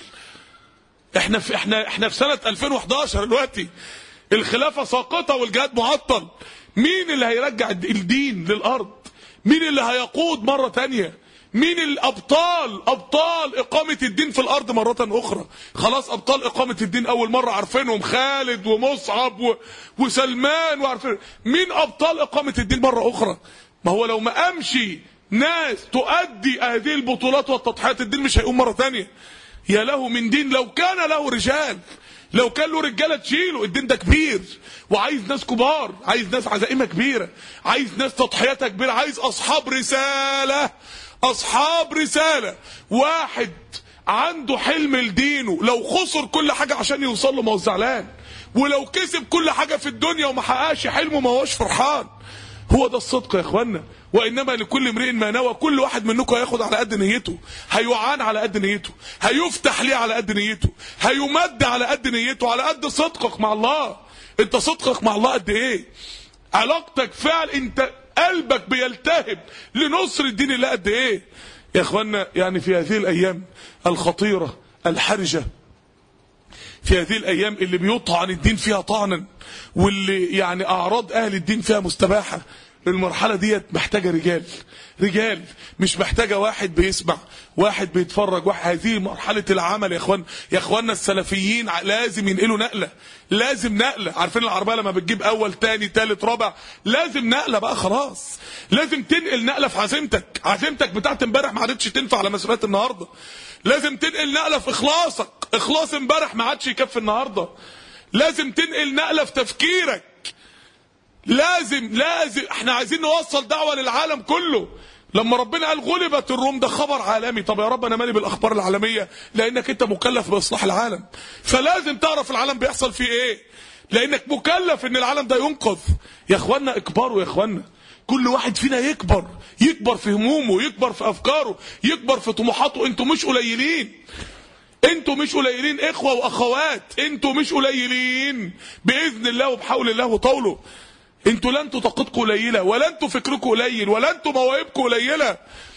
S1: احنا في احنا احنا في سنه 2011 دلوقتي الخلافه ساقطه والجهاد معطل مين اللي هيرجع الدين للارض مين اللي هيقود مره تانية مين الابطال ابطال اقامه الدين في الارض مره اخرى خلاص ابطال اقامه الدين اول مره عارفينهم خالد ومصعب و... وسلمان وعارفين مين ابطال اقامه الدين مره اخرى ما هو لو ما امشي ناس تؤدي هذه البطولات والتضحيات الدين مش هيقوم مره تانية يا له من دين لو كان له رجال لو كان له رجاله تشيله الدين ده كبير وعايز ناس كبار عايز ناس عزائمها كبيره عايز ناس تضحياتها كبيره عايز اصحاب رساله اصحاب رساله واحد عنده حلم لدينه لو خسر كل حاجه عشان يوصل له ما هو زعلان ولو كسب كل حاجه في الدنيا وما حققش حلمه ما هوش فرحان هو ده الصدق يا اخوانا وانما لكل امرئ ما نوى كل واحد منكم هياخد على قد نيته هيوعان على قد نيته هيفتح ليه على قد نيته هيمد على قد نيته على قد صدقك مع الله انت صدقك مع الله قد ايه علاقتك فعل انت قلبك بيلتهب لنصر الدين الله قد ايه يا اخوانا يعني في هذه الايام الخطيره الحرجة في هذه الأيام اللي بيطعن الدين فيها طعنا واللي يعني أعراض أهل الدين فيها مستباحة المرحلة ديت محتاجة رجال رجال مش محتاجة واحد بيسمع واحد بيتفرج واحد هذه مرحلة العمل يا اخوان يا اخواننا السلفيين لازم ينقلوا نقلة لازم نقلة عارفين العربية لما بتجيب اول تاني تالت رابع لازم نقلة بقى خلاص لازم تنقل نقلة في عزيمتك عزيمتك بتاعت امبارح ما عادتش تنفع على مسؤوليات النهاردة لازم تنقل نقلة في اخلاصك اخلاص امبارح ما عادش يكفي النهاردة لازم تنقل نقلة في تفكيرك لازم لازم احنا عايزين نوصل دعوة للعالم كله لما ربنا قال غلبت الروم ده خبر عالمي طب يا رب انا مالي بالاخبار العالميه لانك انت مكلف باصلاح العالم فلازم تعرف العالم بيحصل فيه ايه لانك مكلف ان العالم ده ينقذ يا اخوانا اكبروا يا اخوانا كل واحد فينا يكبر يكبر في همومه يكبر في افكاره يكبر في طموحاته انتوا مش قليلين انتوا مش قليلين اخوه واخوات انتوا مش قليلين باذن الله وبحول الله وطوله انتوا لا انتوا طاقتكم قليله ولا انتوا فكركم قليل ولا انتوا مواهبكم قليله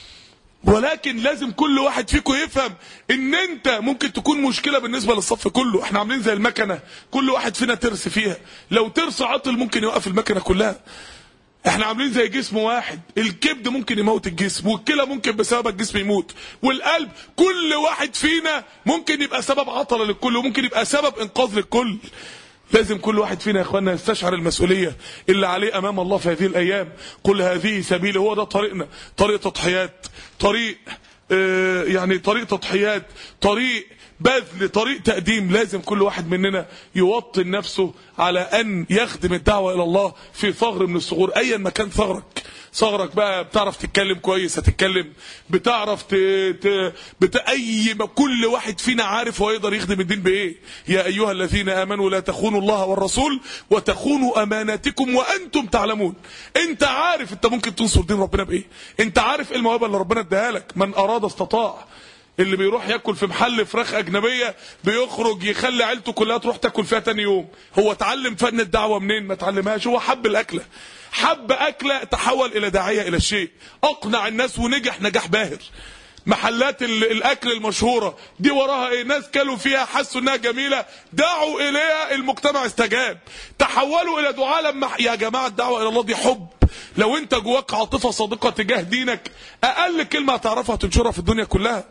S1: ولكن لازم كل واحد فيكم يفهم ان انت ممكن تكون مشكله بالنسبه للصف كله احنا عاملين زي المكنه كل واحد فينا ترس فيها لو ترس عطل ممكن يوقف المكنه كلها احنا عاملين زي جسم واحد الكبد ممكن يموت الجسم والكلى ممكن بسبب الجسم يموت والقلب كل واحد فينا ممكن يبقى سبب عطله للكل وممكن يبقى سبب انقاذ للكل لازم كل واحد فينا يا اخوانا يستشعر المسؤوليه اللي عليه امام الله في هذه الايام قل هذه سبيلي هو ده طريقنا طريق تضحيات طريق آه يعني طريق تضحيات طريق بذل طريق تقديم لازم كل واحد مننا يوطن نفسه على ان يخدم الدعوه الى الله في ثغر من الثغور ايا ما كان ثغرك ثغرك بقى بتعرف تتكلم كويس هتتكلم بتعرف ت... ت... بت... اي ما كل واحد فينا عارف هو يقدر يخدم الدين بايه يا ايها الذين امنوا لا تخونوا الله والرسول وتخونوا اماناتكم وانتم تعلمون انت عارف انت ممكن تنصر دين ربنا بايه انت عارف ايه الموهبه اللي ربنا اداها لك من اراد استطاع اللي بيروح ياكل في محل فراخ اجنبيه بيخرج يخلي عيلته كلها تروح تاكل فيها تاني يوم هو اتعلم فن الدعوه منين ما اتعلمهاش هو حب الاكله حب اكله تحول الى داعيه الى الشيء اقنع الناس ونجح نجاح باهر محلات الاكل المشهوره دي وراها ايه ناس كلوا فيها حسوا انها جميله دعوا اليها المجتمع استجاب تحولوا الى دعاء لما يا جماعه الدعوه الى الله دي حب لو انت جواك عاطفه صادقه تجاه دينك اقل كلمه هتعرفها تنشرها في الدنيا كلها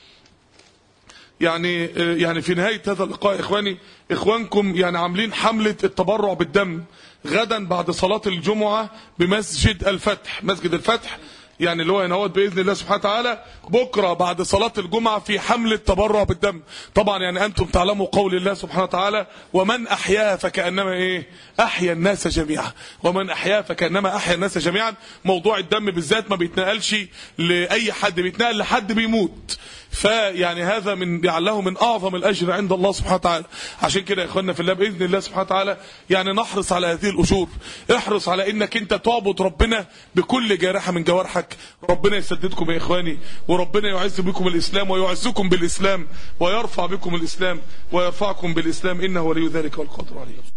S1: يعني يعني في نهايه هذا اللقاء اخواني اخوانكم يعني عاملين حمله التبرع بالدم غدا بعد صلاه الجمعه بمسجد الفتح مسجد الفتح يعني اللي هو ينوت باذن الله سبحانه وتعالى بكره بعد صلاه الجمعه في حمله تبرع بالدم طبعا يعني انتم تعلموا قول الله سبحانه وتعالى ومن احياها فكانما ايه احيا الناس جميعا ومن احياها فكانما احيا الناس جميعا موضوع الدم بالذات ما بيتنقلش لاي حد بيتنقل لحد بيموت فيعني هذا من لعله من اعظم الاجر عند الله سبحانه وتعالى عشان كده يا اخواننا في الله باذن الله سبحانه وتعالى يعني نحرص على هذه الاجور احرص على انك انت تعبد ربنا بكل جارحه من جوارحك ربنا يسددكم يا اخواني وربنا يعز بكم الاسلام ويعزكم بالاسلام ويرفع بكم الاسلام ويرفعكم بالاسلام انه ولي ذلك والقادر عليه